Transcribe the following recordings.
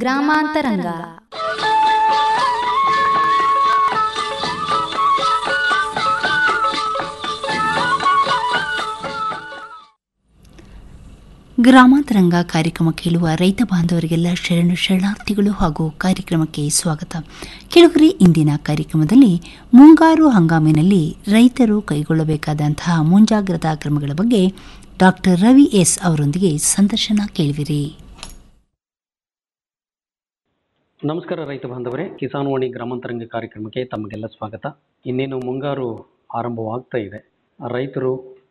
ಗ್ರಾಮಾಂತರಂಗ ಗ್ರಾಮಾಂತರಂಗ ಕಾರ್ಯಕ್ರಮ ಕೇಳುವ ರೈತ ಬಾಂಧವರಿಗೆಲ್ಲ ಶರಣು ಶರಣಾರ್ಥಿಗಳು ಹಾಗೂ ಕಾರ್ಯಕ್ರಮಕ್ಕೆ ಸ್ವಾಗತ ಕೆಳಗರೆ ಇಂದಿನ ಕಾರ್ಯಕ್ರಮದಲ್ಲಿ ಮುಂಗಾರು ಹಂಗಾಮಿನಲ್ಲಿ ರೈತರು ಕೈಗೊಳ್ಳಬೇಕಾದಂತಹ ಮುಂಜಾಗ್ರತಾ ಕ್ರಮಗಳ ಬಗ್ಗೆ ಡಾಕ್ಟರ್ ರವಿ ಎಸ್ ಅವರೊಂದಿಗೆ ಸಂದರ್ಶನ ಕೇಳುವಿರಿ ನಮಸ್ಕಾರ ರೈತ ಬಾಂಧವರೇ ಕಿಸಾನ್ವಾಣಿ ಗ್ರಾಮಾಂತರಂಗ ಕಾರ್ಯಕ್ರಮಕ್ಕೆ ತಮಗೆಲ್ಲ ಸ್ವಾಗತ ಇನ್ನೇನು ಮುಂಗಾರು ಆರಂಭವಾಗ್ತಾ ಇದೆ ರೈತರು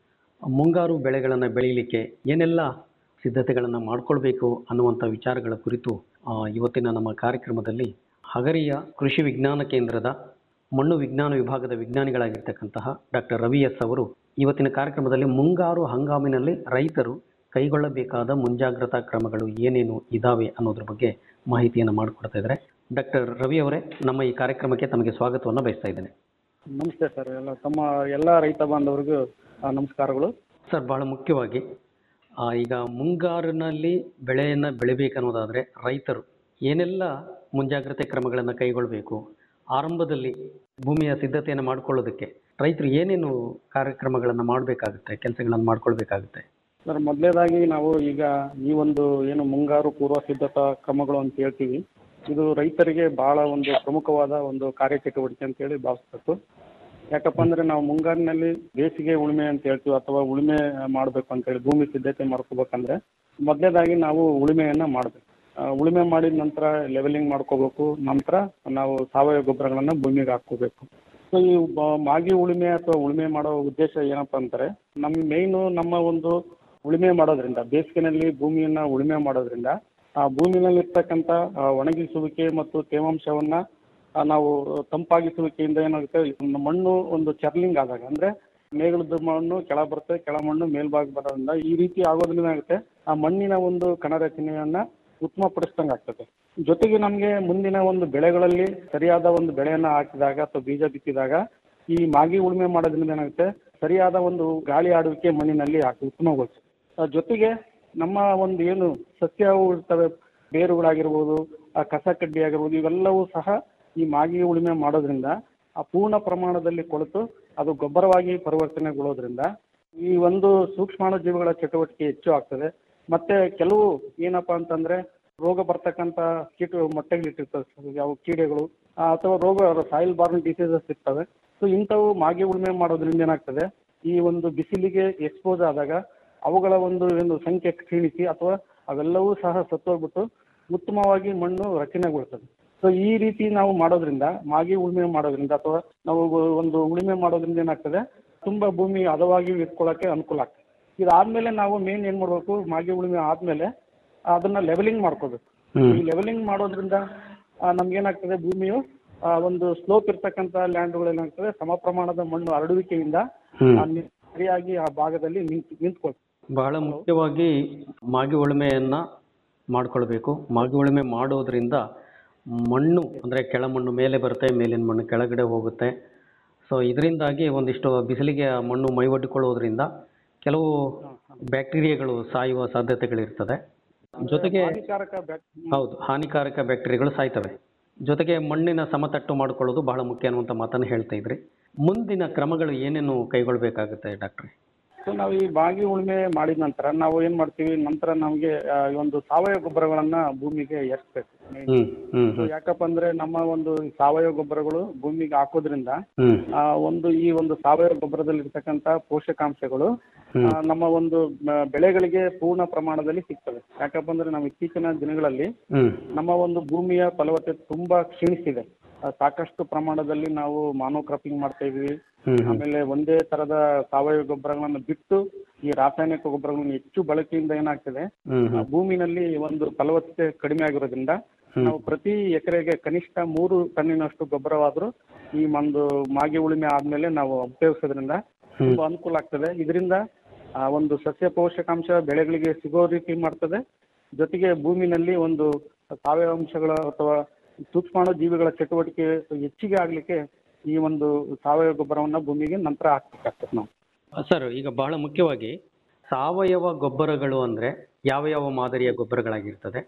ಮುಂಗಾರು ಬೆಳೆಗಳನ್ನು ಬೆಳೀಲಿಕ್ಕೆ ಏನೆಲ್ಲ ಸಿದ್ಧತೆಗಳನ್ನು ಮಾಡಿಕೊಳ್ಬೇಕು ಅನ್ನುವಂಥ ವಿಚಾರಗಳ ಕುರಿತು ಆ, ಇವತ್ತಿನ ನಮ್ಮ ಕಾರ್ಯಕ್ರಮದಲ್ಲಿ ಹಗರಿಯ ಕೃಷಿ ವಿಜ್ಞಾನ ಕೇಂದ್ರದ ಮಣ್ಣು ವಿಜ್ಞಾನ ವಿಭಾಗದ ವಿಜ್ಞಾನಿಗಳಾಗಿರ್ತಕ್ಕಂತಹ ಡಾಕ್ಟರ್ ರವಿ ಎಸ್ ಅವರು ಇವತ್ತಿನ ಕಾರ್ಯಕ್ರಮದಲ್ಲಿ ಮುಂಗಾರು ಹಂಗಾಮಿನಲ್ಲಿ ರೈತರು ಕೈಗೊಳ್ಳಬೇಕಾದ ಮುಂಜಾಗ್ರತಾ ಕ್ರಮಗಳು ಏನೇನು ಇದಾವೆ ಅನ್ನೋದ್ರ ಬಗ್ಗೆ ಮಾಹಿತಿಯನ್ನು ಮಾಡಿಕೊಡ್ತಾ ಇದ್ದಾರೆ ಡಾಕ್ಟರ್ ರವಿ ಅವರೇ ನಮ್ಮ ಈ ಕಾರ್ಯಕ್ರಮಕ್ಕೆ ತಮಗೆ ಸ್ವಾಗತವನ್ನು ಬಯಸ್ತಾ ಇದ್ದೇನೆ ನಮಸ್ತೆ ಸರ್ ಎಲ್ಲ ತಮ್ಮ ಎಲ್ಲ ರೈತ ಬಾಂಧವರಿಗೂ ಆ, ನಮಸ್ಕಾರಗಳು ಸರ್ ಬಹಳ ಮುಖ್ಯವಾಗಿ ಆ, ಈಗ ಮುಂಗಾರಿನಲ್ಲಿ ಬೆಳೆಯನ್ನು ಬೆಳಿಬೇಕನ್ನೋದಾದರೆ ರೈತರು ಏನೆಲ್ಲ ಮುಂಜಾಗ್ರತೆ ಕ್ರಮಗಳನ್ನು ಕೈಗೊಳ್ಳಬೇಕು ಆರಂಭದಲ್ಲಿ ಭೂಮಿಯ ಸಿದ್ಧತೆಯನ್ನು ಮಾಡ್ಕೊಳ್ಳೋದಕ್ಕೆ ರೈತರು ಏನೇನು ಕಾರ್ಯಕ್ರಮಗಳನ್ನು ಮಾಡಬೇಕಾಗುತ್ತೆ ಕೆಲಸಗಳನ್ನು ಮಾಡ್ಕೊಳ್ಬೇಕಾಗುತ್ತೆ ಸರ್ ಮೊದಲನೇದಾಗಿ ನಾವು ಈಗ ಈ ಒಂದು ಏನು ಮುಂಗಾರು ಪೂರ್ವ ಸಿದ್ಧತಾ ಕ್ರಮಗಳು ಅಂತ ಹೇಳ್ತೀವಿ ಇದು ರೈತರಿಗೆ ಬಹಳ ಒಂದು ಪ್ರಮುಖವಾದ ಒಂದು ಕಾರ್ಯಚಟುವಟಿಕೆ ಅಂತೇಳಿ ಭಾವಿಸ್ಬೇಕು ಯಾಕಪ್ಪ ಅಂದ್ರೆ ನಾವು ಮುಂಗಾರಿನಲ್ಲಿ ಬೇಸಿಗೆ ಉಳುಮೆ ಅಂತ ಹೇಳ್ತೀವಿ ಅಥವಾ ಉಳುಮೆ ಮಾಡಬೇಕು ಅಂತೇಳಿ ಭೂಮಿ ಸಿದ್ಧತೆ ಮಾಡ್ಕೋಬೇಕಂದ್ರೆ ಮೊದಲನೇದಾಗಿ ನಾವು ಉಳುಮೆಯನ್ನ ಮಾಡಬೇಕು ಉಳುಮೆ ಮಾಡಿದ ನಂತರ ಲೆವೆಲಿಂಗ್ ಮಾಡ್ಕೋಬೇಕು ನಂತರ ನಾವು ಸಾವಯವ ಗೊಬ್ಬರಗಳನ್ನ ಭೂಮಿಗೆ ಹಾಕ್ಕೋಬೇಕು ಸೊ ಈ ಬ- ಮಾಗಿ ಉಳುಮೆ ಅಥವಾ ಉಳುಮೆ ಮಾಡೋ ಉದ್ದೇಶ ಏನಪ್ಪಾ ಅಂತಾರೆ ನಮ್ಮ ಮೇಯ್ನು ನಮ್ಮ ಒಂದು ಉಳುಮೆ ಮಾಡೋದ್ರಿಂದ ಬೇಸಿಗೆನಲ್ಲಿ ಭೂಮಿಯನ್ನ ಉಳುಮೆ ಮಾಡೋದ್ರಿಂದ ಆ ಭೂಮಿನಲ್ಲಿ ಇರ್ತಕ್ಕಂಥ ಆ, ಒಣಗಿಸುವಿಕೆ ಮತ್ತು ತೇವಾಂಶವನ್ನ ಆ, ನಾವು ತಂಪಾಗಿಸುವಿಕೆಯಿಂದ ಏನಾಗುತ್ತೆ ಒಂದು ಮಣ್ಣು ಒಂದು ಚರ್ಲಿಂಗ್ ಆದಾಗ ಅಂದ್ರೆ ಮೇಗಳದ ಮಣ್ಣು ಕೆಳ ಬರುತ್ತೆ ಕೆಳ ಮಣ್ಣು ಮೇಲ್ಭಾಗ ಬರೋದ್ರಿಂದ ಈ ರೀತಿ ಆಗೋದ್ರಿಂದ ಏನಾಗುತ್ತೆ ಆ ಮಣ್ಣಿನ ಒಂದು ಕಣರಚನೆಯನ್ನ ಉತ್ತಮಪಡಿಸ್ದಂಗೆ ಆಗ್ತದೆ ಜೊತೆಗೆ ನಮಗೆ ಮುಂದಿನ ಒಂದು ಬೆಳೆಗಳಲ್ಲಿ ಸರಿಯಾದ ಒಂದು ಬೆಳೆಯನ್ನ ಹಾಕಿದಾಗ ಅಥವಾ ಬೀಜ ಬಿತ್ತಿದಾಗ ಈ ಮಾಗಿ ಉಳುಮೆ ಮಾಡೋದ್ರಿಂದ ಏನಾಗುತ್ತೆ ಸರಿಯಾದ ಒಂದು ಗಾಳಿ ಆಡುವಿಕೆ ಮಣ್ಣಿನಲ್ಲಿ ಹಾಕಿ ಉತ್ತಮಗೊಳಿಸುತ್ತೆ ಆ ಜೊತೆಗೆ ನಮ್ಮ ಒಂದು ಏನು ಸಸ್ಯವು ಇರ್ತವೆ ಬೇರುಗಳಾಗಿರ್ಬೋದು ಆ ಕಸ ಕಡ್ಡಿ ಆಗಿರ್ಬೋದು ಇವೆಲ್ಲವೂ ಸಹ ಈ ಮಾಗಿ ಉಳುಮೆ ಮಾಡೋದ್ರಿಂದ ಆ ಪೂರ್ಣ ಪ್ರಮಾಣದಲ್ಲಿ ಕೊಳೆತು ಅದು ಗೊಬ್ಬರವಾಗಿ ಪರಿವರ್ತನೆಗೊಳ್ಳೋದ್ರಿಂದ ಈ ಒಂದು ಸೂಕ್ಷ್ಮಾಣು ಜೀವಿಗಳ ಚಟುವಟಿಕೆ ಹೆಚ್ಚು ಆಗ್ತದೆ ಮತ್ತೆ ಕೆಲವು ಏನಪ್ಪಾ ಅಂತಂದ್ರೆ ರೋಗ ಬರ್ತಕ್ಕಂಥ ಕೀಟ ಮೊಟ್ಟೆಗಳಿಟ್ಟಿರ್ತವೆ ಯಾವ ಕೀಡೆಗಳು ಆ, ಅಥವಾ ರೋಗ ಸಾಯಿಲ್ ಬಾರ್ನ್ ಡಿಸೀಸಸ್ ಇರ್ತವೆ ಸೊ ಇಂಥವು ಮಾಗಿ ಉಳುಮೆ ಮಾಡೋದ್ರಿಂದ ಏನಾಗ್ತದೆ ಈ ಒಂದು ಬಿಸಿಲಿಗೆ ಎಕ್ಸ್ಪೋಸ್ ಆದಾಗ ಅವುಗಳ ಒಂದು ಏನು ಸಂಖ್ಯೆ ಕ್ಷೀಣಿಸಿ ಅಥವಾ ಅವೆಲ್ಲವೂ ಸಹ ಸತ್ತೋಗ್ಬಿಟ್ಟು ಉತ್ತಮವಾಗಿ ಮಣ್ಣು ರಚನೆಗೊಳ್ತದೆ ಸೊ ಈ ರೀತಿ ನಾವು ಮಾಡೋದ್ರಿಂದ ಮಾಗಿ ಉಳುಮೆ ಮಾಡೋದ್ರಿಂದ ಅಥವಾ ನಾವು ಒಂದು ಉಳುಮೆ ಮಾಡೋದ್ರಿಂದ ಏನಾಗ್ತದೆ ತುಂಬಾ ಭೂಮಿ ಹದವಾಗಿ ಇಟ್ಕೊಳ್ಳೋಕೆ ಅನುಕೂಲ ಆಗ್ತದೆ ಇದಾದ್ಮೇಲೆ ನಾವು ಮೇನ್ ಏನ್ ಮಾಡ್ಬೇಕು ಮಾಗಿ ಉಳುಮೆ ಆದ್ಮೇಲೆ ಅದನ್ನ ಲೆವೆಲಿಂಗ್ ಮಾಡ್ಕೋಬೇಕು ಈ ಲೆವೆಲಿಂಗ್ ಮಾಡೋದ್ರಿಂದ ಆ, ನಮ್ಗೇನಾಗ್ತದೆ ಭೂಮಿಯು ಆ, ಒಂದು ಸ್ಲೋಪ್ ಇರ್ತಕ್ಕಂಥ ಲ್ಯಾಂಡ್ಗಳು ಏನಾಗ್ತದೆ ಸಮ ಪ್ರಮಾಣದ ಮಣ್ಣು ಹರಡುವಿಕೆಯಿಂದ ಆ, ನಿ- ಸರಿಯಾಗಿ ಆ ಭಾಗದಲ್ಲಿ ನಿಂತು ನಿಂತ್ಕೊಳ್ತದೆ ಬಹಳ ಮುಖ್ಯವಾಗಿ ಮಾಗಿ ಉಳುಮೆಯನ್ನು ಮಾಡ್ಕೊಳ್ಬೇಕು ಮಾಗಿ ಉಳುಮೆ ಮಾಡೋದ್ರಿಂದ ಮಣ್ಣು ಅಂದರೆ ಕೆಳಮಣ್ಣು ಮೇಲೆ ಬರುತ್ತೆ ಮೇಲಿನ ಮಣ್ಣು ಕೆಳಗಡೆ ಹೋಗುತ್ತೆ ಸೊ ಇದರಿಂದಾಗಿ ಒಂದಿಷ್ಟು ಬಿಸಿಲಿಗೆ ಆ ಮಣ್ಣು ಮೈವೊಡ್ಡಿಕೊಳ್ಳೋದ್ರಿಂದ ಕೆಲವು ಬ್ಯಾಕ್ಟೀರಿಯಾಗಳು ಸಾಯುವ ಸಾಧ್ಯತೆಗಳಿರ್ತದೆ ಜೊತೆಗೆ ಹಾನಿಕಾರಕ ಬ್ಯಾಕ್ ಹೌದು ಹಾನಿಕಾರಕ ಬ್ಯಾಕ್ಟೀರಿಯಾಗಳು ಸಾಯ್ತವೆ ಜೊತೆಗೆ ಮಣ್ಣಿನ ಸಮತಟ್ಟು ಮಾಡ್ಕೊಳ್ಳೋದು ಬಹಳ ಮುಖ್ಯ ಅನ್ನುವಂಥ ಮಾತನ್ನು ಹೇಳ್ತಾ ಇದ್ರಿ ಮುಂದಿನ ಕ್ರಮಗಳು ಏನೇನು ಕೈಗೊಳ್ಳಬೇಕಾಗುತ್ತೆ ಡಾಕ್ಟ್ರೆ ಸೊ ನಾವು ಈ ಬಾಗಿ ಉಳುಮೆ ಮಾಡಿದ ನಂತರ ನಾವು ಏನ್ ಮಾಡ್ತೀವಿ ನಂತರ ನಮಗೆ ಆ, ಈ ಒಂದು ಸಾವಯವ ಗೊಬ್ಬರಗಳನ್ನ ಭೂಮಿಗೆ ಎರ್ಸ್ಬೇಕು ಹ್ಮ್ ಹ್ಮ್ ಸೊ ಯಾಕಪ್ಪ ಅಂದ್ರೆ ನಮ್ಮ ಒಂದು ಸಾವಯವ ಗೊಬ್ಬರಗಳು ಭೂಮಿಗೆ ಹಾಕೋದ್ರಿಂದ ಹ್ಮ್ ಆ, ಒಂದು ಈ ಒಂದು ಸಾವಯವ ಗೊಬ್ಬರದಲ್ಲಿ ಇರ್ತಕ್ಕಂಥ ಪೋಷಕಾಂಶಗಳು ಆ, ನಮ್ಮ ಒಂದು ಮ- ಬೆಳೆಗಳಿಗೆ ಪೂರ್ಣ ಪ್ರಮಾಣದಲ್ಲಿ ಸಿಗ್ತವೆ ಯಾಕಪ್ಪ ಅಂದ್ರೆ ನಾವು ಇತ್ತೀಚಿನ ದಿನಗಳಲ್ಲಿ ಹ್ಮ್ ನಮ್ಮ ಒಂದು ಭೂಮಿಯ ಫಲವತ್ತತೆ ತುಂಬಾ ಕ್ಷೀಣಿಸಿದೆ ಆ, ಸಾಕಷ್ಟು ಪ್ರಮಾಣದಲ್ಲಿ ನಾವು ಮಾನೋ ಕ್ರಾಪಿಂಗ್ ಮಾಡ್ತಾ ಇದೀವಿ ಹ್ಮ್ ಹ್ಮ್ ಆಮೇಲೆ ಒಂದೇ ತರದ ಸಾವಯವ ಗೊಬ್ಬರಗಳನ್ನು ಬಿಟ್ಟು ಈ ರಾಸಾಯನಿಕ ಗೊಬ್ಬರಗಳನ್ನು ಹೆಚ್ಚು ಬಳಕೆಯಿಂದ ಏನಾಗ್ತದೆ ಹ್ಮ್ ಆ, ಭೂಮಿನಲ್ಲಿ ಒಂದು ಫಲವತ್ತತೆ ಕಡಿಮೆ ಆಗಿರೋದ್ರಿಂದ ನಾವು ಪ್ರತಿ ಎಕರೆಗೆ ಕನಿಷ್ಠ ಮೂರು ಟನ್ನಿನಷ್ಟು ಗೊಬ್ಬರವಾದರೂ ಈ ಒಂದು ಮಾಗಿ ಉಳುಮೆ ಆದ್ಮೇಲೆ ನಾವು ಉಪಯೋಗಿಸೋದ್ರಿಂದ ತುಂಬಾ ಅನುಕೂಲ ಆಗ್ತದೆ ಇದರಿಂದ ಆ ಒಂದು ಸಸ್ಯ ಪೋಷಕಾಂಶ ಬೆಳೆಗಳಿಗೆ ಸಿಗೋ ರೀತಿ ಮಾಡ್ತದೆ ಜೊತೆಗೆ ಭೂಮಿನಲ್ಲಿ ಒಂದು ಸಾವಯವ ಅಂಶಗಳ ಅಥವಾ ಸೂಕ್ಷ್ಮಾಣು ಜೀವಿಗಳ ಚಟುವಟಿಕೆ ಹೆಚ್ಚಿಗೆ ಆಗ್ಲಿಕ್ಕೆ ಈ ಒಂದು ಸಾವಯವ ಗೊಬ್ಬರವನ್ನ ಭೂಮಿಗೆ ನಂತರ ಹಾಕ್ಬೇಕಾಗ್ತದೆ ನಾವು ಸರ್ ಈಗ ಬಹಳ ಮುಖ್ಯವಾಗಿ ಸಾವಯವ ಗೊಬ್ಬರಗಳು ಅಂದ್ರೆ ಯಾವ ಯಾವ ಮಾದರಿಯ ಗೊಬ್ಬರಗಳಾಗಿರ್ತದೆ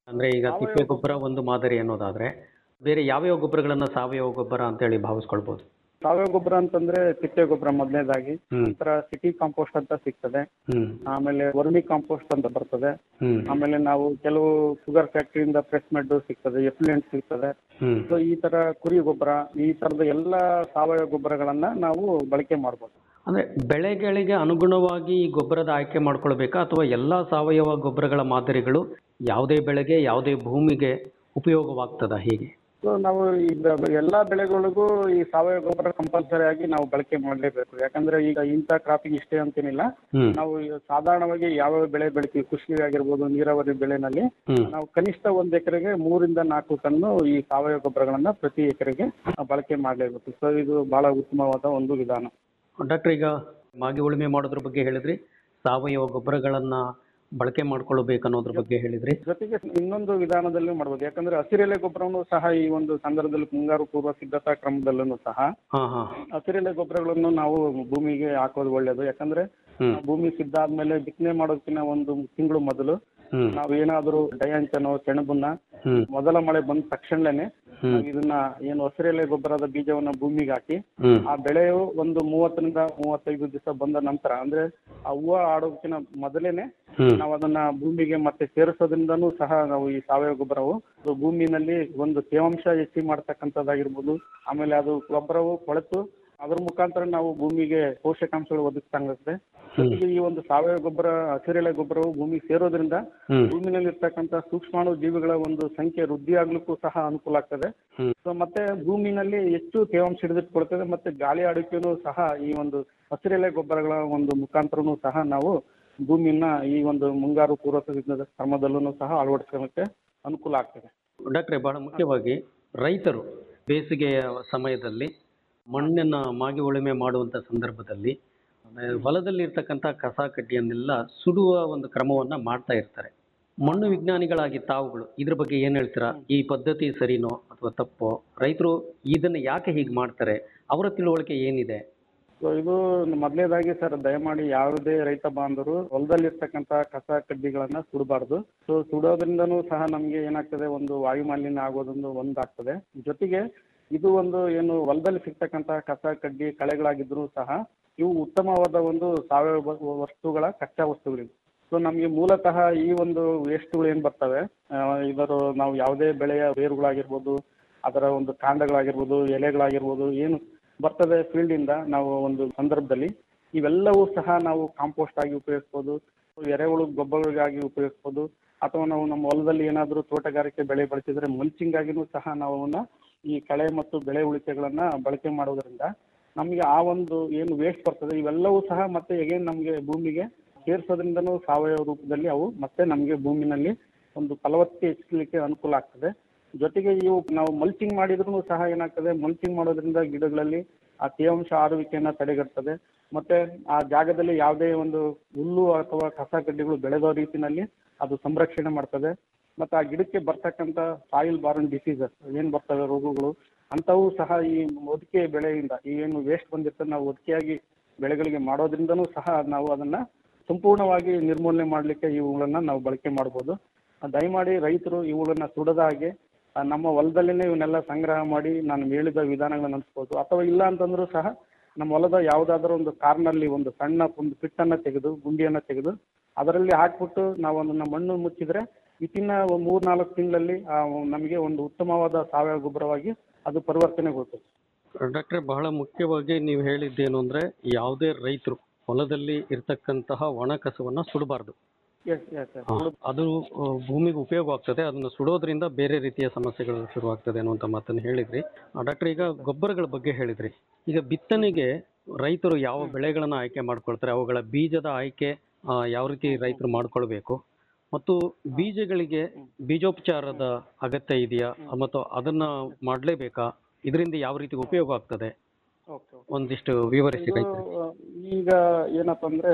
ಅಂದ್ರೆ ಈಗ ಸಾವಯವ ತಿಪ್ಪೆ ಗೊಬ್ಬರ ಒಂದು ಮಾದರಿ ಅನ್ನೋದಾದ್ರೆ ಬೇರೆ ಯಾವ್ಯಾವ ಗೊಬ್ಬರಗಳನ್ನ ಸಾವಯವ ಗೊಬ್ಬರ ಅಂತೇಳಿ ಭಾವಿಸ್ಕೊಳ್ಬೋದು ಸಾವಯವ ಗೊಬ್ಬರ ಅಂತಂದ್ರೆ ತಿಪ್ಪೆ ಗೊಬ್ಬರ ಮೊದಲನೇದಾಗಿ ಹ್ಮ್ ನಂತರ ಸಿಟಿ ಕಾಂಪೋಸ್ಟ್ ಅಂತ ಸಿಗ್ತದೆ ಹ್ಮ್ ಆಮೇಲೆ ವರ್ಮಿ ಕಾಂಪೋಸ್ಟ್ ಅಂತ ಬರ್ತದೆ ಹ್ಮ್ ಆಮೇಲೆ ನಾವು ಕೆಲವು ಶುಗರ್ ಫ್ಯಾಕ್ಟರಿಯಿಂದ ಫ್ರೆಶ್ ಮೆಡ್ ಸಿಗ್ತದೆ ಎಫ್ಲುಯೆಂಟ್ ಸಿಗ್ತದೆ ಹ್ಮ್ ಸೊ ಈ ತರ ಕುರಿ ಗೊಬ್ಬರ ಈ ತರದ ಎಲ್ಲ ಸಾವಯವ ಗೊಬ್ಬರಗಳನ್ನ ನಾವು ಬಳಕೆ ಮಾಡ್ಬೋದು ಅಂದ್ರೆ ಬೆಳೆಗಳಿಗೆ ಅನುಗುಣವಾಗಿ ಈ ಗೊಬ್ಬರದ ಆಯ್ಕೆ ಮಾಡ್ಕೊಳ್ಬೇಕಾ ಅಥವಾ ಎಲ್ಲಾ ಸಾವಯವ ಗೊಬ್ಬರಗಳ ಮಾದರಿಗಳು ಯಾವುದೇ ಬೆಳೆಗೆ ಯಾವುದೇ ಭೂಮಿಗೆ ಉಪಯೋಗವಾಗ್ತದ ಹೇಗೆ ಸೊ ನಾವು ಈಗ ಎಲ್ಲಾ ಬೆಳೆಗಳಿಗೂ ಈ ಸಾವಯವ ಗೊಬ್ಬರ ಕಂಪಲ್ಸರಿ ಆಗಿ ನಾವು ಬಳಕೆ ಮಾಡಲೇಬೇಕು ಯಾಕಂದ್ರೆ ಈಗ ಇಂಥ ಕ್ರಾಪಿಗೆ ಇಷ್ಟೇ ಅಂತೇನಿಲ್ಲ ಹ್ಮ್ ನಾವು ಈಗ ಸಾಧಾರಣವಾಗಿ ಯಾವ್ಯಾವ ಬೆಳೆ ಬೆಳಿತೀವಿ ಕೃಷಿ ಆಗಿರ್ಬೋದು ನೀರಾವರಿ ಬೆಳೆನಲ್ಲಿ ಹ್ಮ್ ನಾವು ಕನಿಷ್ಠ ಒಂದ್ ಎಕರೆಗೆ ಮೂರಿಂದ ನಾಲ್ಕು ಟನ್ನು ಈ ಸಾವಯವ ಗೊಬ್ಬರಗಳನ್ನ ಪ್ರತಿ ಎಕರೆಗೆ ಬಳಕೆ ಮಾಡಲೇಬೇಕು ಸೊ ಇದು ಬಹಳ ಉತ್ತಮವಾದ ಒಂದು ವಿಧಾನ ಡಾಕ್ಟರ್ ಈಗ ಮಾಗಿ ಉಳುಮೆ ಮಾಡೋದ್ರ ಬಗ್ಗೆ ಹೇಳಿದ್ರಿ ಸಾವಯವ ಗೊಬ್ಬರಗಳನ್ನ ಬಳಕೆ ಮಾಡ್ಕೊಳ್ಬೇಕು ಅನ್ನೋದ್ರ ಬಗ್ಗೆ ಹೇಳಿದ್ರಿ ಜೊತೆಗೆ ಇನ್ನೊಂದು ವಿಧಾನದಲ್ಲೂ ಮಾಡ್ಬೋದು ಯಾಕಂದ್ರೆ ಹಸಿರೆಲೆ ಗೊಬ್ಬರವನ್ನು ಸಹ ಈ ಒಂದು ಸಂದರ್ಭದಲ್ಲಿ ಮುಂಗಾರು ಪೂರ್ವ ಸಿದ್ಧತಾ ಕ್ರಮದಲ್ಲೂ ಸಹ ಹಾ ಹಾ ಹಸಿರೆಲೆ ಗೊಬ್ಬರಗಳನ್ನು ನಾವು ಭೂಮಿಗೆ ಹಾಕೋದು ಒಳ್ಳೆಯದು ಯಾಕಂದ್ರೆ ಹ್ಮ್ ಭೂಮಿ ಸಿದ್ಧ ಆದ್ಮೇಲೆ ಬಿತ್ತನೆ ಮಾಡೋದಕ್ಕಿಂತ ಒಂದು ತಿಂಗಳು ಮೊದಲು ಹ್ಮ್ ನಾವು ಏನಾದರೂ ಡಯಾಂಚನೋ ಸೆಣಬನ್ನ ಹ್ಮ್ ಮೊದಲ ಮಳೆ ಬಂದ ತಕ್ಷಣನೇ ಹ್ಮ್ ನಾವು ಇದನ್ನ ಏನು ಹಸಿರೆಲೆ ಗೊಬ್ಬರದ ಬೀಜವನ್ನ ಭೂಮಿಗೆ ಹಾಕಿ ಹ್ಮ್ ಆ ಬೆಳೆಯು ಒಂದು ಮೂವತ್ತರಿಂದ ಮೂವತ್ತೈದು ದಿವಸ ಬಂದ ನಂತರ ಅಂದ್ರೆ ಆ ಹೂವು ಆಡೋದಕ್ಕಿಂತ ಮೊದಲೇನೆ ಹ್ಮ್ ನಾವು ಅದನ್ನ ಭೂಮಿಗೆ ಮತ್ತೆ ಸೇರಿಸೋದ್ರಿಂದನೂ ಸಹ ನಾವು ಈ ಸಾವಯವ ಗೊಬ್ಬರವು ಅದು ಭೂಮಿನಲ್ಲಿ ಒಂದು ತೇವಾಂಶ ಹೆಚ್ಚಿಗೆ ಮಾಡ್ತಕ್ಕಂಥದ್ದಾಗಿರ್ಬೋದು ಆಮೇಲೆ ಅದು ಗೊಬ್ಬರವು ಕೊಳೆತು ಅದ್ರ ಮುಖಾಂತರ ನಾವು ಭೂಮಿಗೆ ಪೋಷಕಾಂಶಗಳು ಒದಗಿಸ್ತಂಗಾಗುತ್ತೆ ಜೊತೆಗೆ ಈ ಒಂದು ಸಾವಯವ ಗೊಬ್ಬರ ಹಸಿರೆಲೆ ಗೊಬ್ಬರವು ಭೂಮಿಗೆ ಸೇರೋದ್ರಿಂದ ಹ್ಮ್ ಭೂಮಿನಲ್ಲಿ ಇರ್ತಕ್ಕಂಥ ಸೂಕ್ಷ್ಮಾಣು ಜೀವಿಗಳ ಒಂದು ಸಂಖ್ಯೆ ವೃದ್ಧಿ ಆಗ್ಲಿಕ್ಕೂ ಸಹ ಅನುಕೂಲ ಆಗ್ತದೆ ಹ್ಮ್. ಸೊ ಮತ್ತೆ ಭೂಮಿನಲ್ಲಿ ಹೆಚ್ಚು ತೇವಾಂಶ ಹಿಡಿದಿಟ್ಕೊಳ್ತದೆ ಮತ್ತೆ ಗಾಳಿ ಆಡುವಿಕೆನೂ ಸಹ ಈ ಒಂದು ಹಸಿರೆಲೆ ಗೊಬ್ಬರಗಳ ಒಂದು ಮುಖಾಂತರನೂ ಸಹ ನಾವು ಭೂಮಿಯನ್ನ ಈ ಒಂದು ಮುಂಗಾರು ಪೂರ್ವ ಸಿದ್ಧತಾ ಕ್ರಮದಲ್ಲೂ ಸಹ ಅಳವಡಿಸ್ಕೊಳ್ಳೋಕೆ ಅನುಕೂಲ ಆಗ್ತದೆ ಡಾಕ್ಟ್ರೆ ಬಹಳ ಮುಖ್ಯವಾಗಿ ರೈತರು ಬೇಸಿಗೆಯ ಸಮಯದಲ್ಲಿ ಮಣ್ಣನ್ನ ಮಾಗಿ ಉಳುಮೆ ಮಾಡುವಂತ ಸಂದರ್ಭದಲ್ಲಿ ಆ, ಹೊಲದಲ್ಲಿ ಇರ್ತಕ್ಕಂಥ ಕಸ ಕಡ್ಡಿಯನ್ನೆಲ್ಲ ಸುಡುವ ಒಂದು ಕ್ರಮವನ್ನ ಮಾಡ್ತಾ ಇರ್ತಾರೆ ಮಣ್ಣು ವಿಜ್ಞಾನಿಗಳಾಗಿ ತಾವುಗಳು ಇದ್ರ ಬಗ್ಗೆ ಏನ್ ಹೇಳ್ತೀರಾ ಈ ಪದ್ಧತಿ ಸರಿನೋ ಅಥವಾ ತಪ್ಪೋ ರೈತರು ಇದನ್ನ ಯಾಕೆ ಹೀಗೆ ಮಾಡ್ತಾರೆ ಅವರ ತಿಳುವಳಿಕೆ ಏನಿದೆ ಸೊ ಇದು ಮೊದಲನೇದಾಗಿ ಸರ್ ದಯಮಾಡಿ ಯಾವುದೇ ರೈತ ಬಾಂಧವರು ಹೊಲದಲ್ಲಿರ್ತಕ್ಕಂಥ ಕಸ ಕಡ್ಡಿಗಳನ್ನ ಸುಡಬಾರ್ದು ಸೊ ಸುಡೋದ್ರಿಂದನೂ ಸಹ ನಮಗೆ ಏನಾಗ್ತದೆ ಒಂದು ವಾಯು ಮಾಲಿನ್ಯ ಆಗೋದೊಂದು ಒಂದಾಗ್ತದೆ ಜೊತೆಗೆ ಇದು ಒಂದು ಏನು ಹೊಲದಲ್ಲಿ ಸಿಗ್ತಕ್ಕಂಥ ಕಸ ಕಡ್ಡಿ ಕಳೆಗಳಾಗಿದ್ರು ಸಹ ಇವು ಉತ್ತಮವಾದ ಒಂದು ಸಾವಯವ ವ- ವಸ್ತುಗಳ ಕಚ್ಚಾ ವಸ್ತುಗಳಿವೆ ಸೊ ನಮಗೆ ಮೂಲತಃ ಈ ಒಂದು ವೇಸ್ಟ್ಗಳು ಏನು ಬರ್ತವೆ ಆ, ಇದರ ನಾವು ಯಾವುದೇ ಬೆಳೆಯ ಬೇರುಗಳಾಗಿರ್ಬೋದು ಅದರ ಒಂದು ಕಾಂಡಗಳಾಗಿರ್ಬೋದು ಎಲೆಗಳಾಗಿರ್ಬೋದು ಏನು ಬರ್ತದೆ ಫೀಲ್ಡಿಂದ ನಾವು ಒಂದು ಸಂದರ್ಭದಲ್ಲಿ ಇವೆಲ್ಲವೂ ಸಹ ನಾವು ಕಾಂಪೋಸ್ಟ್ ಆಗಿ ಉಪಯೋಗಿಸ್ಬೋದು ಎರೆಹುಳು ಗೊಬ್ಬರಗಾಗಿ ಉಪಯೋಗಿಸ್ಬೋದು ಅಥವಾ ನಾವು ನಮ್ಮ ಹೊಲದಲ್ಲಿ ಏನಾದರೂ ತೋಟಗಾರಿಕೆ ಬೆಳೆ ಬೆಳೆಸಿದ್ರೆ ಮಲ್ಚಿಂಗ್ ಆಗಿನೂ ಸಹ ನಾವು ಅವನ್ನ ಈ ಕಳೆ ಮತ್ತು ಬೆಳೆ ಉಳಿಕೆಗಳನ್ನ ಬಳಕೆ ಮಾಡೋದ್ರಿಂದ ನಮಗೆ ಆ ಒಂದು ಏನು ವೇಸ್ಟ್ ಬರ್ತದೆ ಇವೆಲ್ಲವೂ ಸಹ ಮತ್ತೆ ಎಗೇನ್ ನಮಗೆ ಭೂಮಿಗೆ ಸೇರಿಸೋದ್ರಿಂದನೂ ಸಾವಯವ ರೂಪದಲ್ಲಿ ಅವು ಮತ್ತೆ ನಮಗೆ ಭೂಮಿನಲ್ಲಿ ಒಂದು ಫಲವತ್ತತೆ ಹೆಚ್ಚಲಿಕ್ಕೆ ಅನುಕೂಲ ಆಗ್ತದೆ ಜೊತೆಗೆ ಇವು ನಾವು ಮಲ್ಚಿಂಗ್ ಮಾಡಿದ್ರೂ ಸಹ ಏನಾಗ್ತದೆ ಮಲ್ಚಿಂಗ್ ಮಾಡೋದ್ರಿಂದ ಗಿಡಗಳಲ್ಲಿ ಆ ತೇವಾಂಶ ಆರುವಿಕೆಯನ್ನ ತಡೆಗಟ್ತದೆ ಮತ್ತೆ ಆ ಜಾಗದಲ್ಲಿ ಯಾವುದೇ ಒಂದು ಹುಲ್ಲು ಅಥವಾ ಕಸ ಕಡ್ಡಿಗಳು ಬೆಳೆದೋ ರೀತಿನಲ್ಲಿ ಅದು ಸಂರಕ್ಷಣೆ ಮಾಡ್ತದೆ ಮತ್ತೆ ಆ ಗಿಡಕ್ಕೆ ಬರ್ತಕ್ಕಂಥ ಸಾಯಿಲ್ ಬಾರ್ನ್ ಡಿಸೀಸಸ್ ಏನ್ ಬರ್ತವೆ ರೋಗಗಳು ಅಂಥವು ಸಹ ಈ ಒದಿಕೆ ಬೆಳೆಯಿಂದ ಈ ಏನು ವೇಸ್ಟ್ ಬಂದಿರ್ತದೆ ನಾವು ಒದಿಕೆಯಾಗಿ ಬೆಳೆಗಳಿಗೆ ಮಾಡೋದ್ರಿಂದನೂ ಸಹ ನಾವು ಅದನ್ನ ಸಂಪೂರ್ಣವಾಗಿ ನಿರ್ಮೂಲನೆ ಮಾಡಲಿಕ್ಕೆ ಇವುಗಳನ್ನ ನಾವು ಬಳಕೆ ಮಾಡ್ಬೋದು ಆ, ದಯಮಾಡಿ ರೈತರು ಇವುಗಳನ್ನ ಸುಡದ ಹಾಗೆ ಆ, ನಮ್ಮ ಹೊಲದಲ್ಲೇ ಇವನ್ನೆಲ್ಲ ಸಂಗ್ರಹ ಮಾಡಿ ನಾನು ಹೇಳಿದ ವಿಧಾನಗಳನ್ನ ಅನುಸ್ಬೋದು ಅಥವಾ ಇಲ್ಲ ಅಂತಂದ್ರೂ ಸಹ ನಮ್ಮ ಹೊಲದ ಯಾವುದಾದ್ರೂ ಒಂದು ಕಾರ್ನಲ್ಲಿ ಒಂದು ಸಣ್ಣ ಒಂದು ಪಿಟ್ಟನ್ನ ತೆಗೆದು ಗುಂಡಿಯನ್ನ ತೆಗೆದು ಅದರಲ್ಲಿ ಹಾಕ್ಬಿಟ್ಟು ನಾವು ಅದನ್ನ ಮಣ್ಣು ಮುಚ್ಚಿದ್ರೆ ವಿತಿನ್ ಮೂರ್ ನಾಲ್ಕು ತಿಂಗಳಲ್ಲಿ ಆ, ನಮಗೆ ಒಂದು ಉತ್ತಮವಾದ ಸಾವಯವ ಗೊಬ್ಬರವಾಗಿ ಅದು ಪರಿವರ್ತನೆಗೊಳ್ತದೆ ಡಾಕ್ಟ್ರೆ ಬಹಳ ಮುಖ್ಯವಾಗಿ ನೀವು ಹೇಳಿದ್ದೇನು ಅಂದ್ರೆ ಯಾವುದೇ ರೈತರು ಹೊಲದಲ್ಲಿ ಇರ್ತಕ್ಕಂತಹ ಒಣ ಕಸವನ್ನ ಸುಡಬಾರ್ದು ಎಸ್ ಎಸ್ ಆ, ಅದು ಆ, ಭೂಮಿಗೆ ಉಪಯೋಗ ಆಗ್ತದೆ ಅದನ್ನು ಸುಡೋದ್ರಿಂದ ಬೇರೆ ರೀತಿಯ ಸಮಸ್ಯೆಗಳು ಶುರುವಾಗ್ತದೆ ಅನ್ನುವಂಥ ಮಾತನ್ನು ಹೇಳಿದ್ರಿ ಡಾಕ್ಟರ್ ಈಗ ಗೊಬ್ಬರಗಳ ಬಗ್ಗೆ ಹೇಳಿದ್ರಿ ಈಗ ಬಿತ್ತನೆಗೆ ರೈತರು ಯಾವ ಬೆಳೆಗಳನ್ನ ಆಯ್ಕೆ ಮಾಡ್ಕೊಳ್ತಾರೆ ಅವುಗಳ ಬೀಜದ ಆಯ್ಕೆ ಆ, ಯಾವ ರೀತಿ ರೈತರು ಮಾಡ್ಕೊಳ್ಬೇಕು ಮತ್ತು ಬೀಜಗಳಿಗೆ ಬೀಜೋಪಚಾರದ ಅಗತ್ಯ ಇದೆಯಾ ಮತ್ತು ಅದನ್ನ ಮಾಡಲೇಬೇಕಾ ಇದರಿಂದ ಯಾವ ರೀತಿ ಉಪಯೋಗ ಆಗ್ತದೆ ಓಕೆ ಒಂದಿಷ್ಟು ವಿವರಿಸಿ ಇದು ರೈತರಿಗೆ ಈಗ ಏನಪ್ಪ ಅಂದ್ರೆ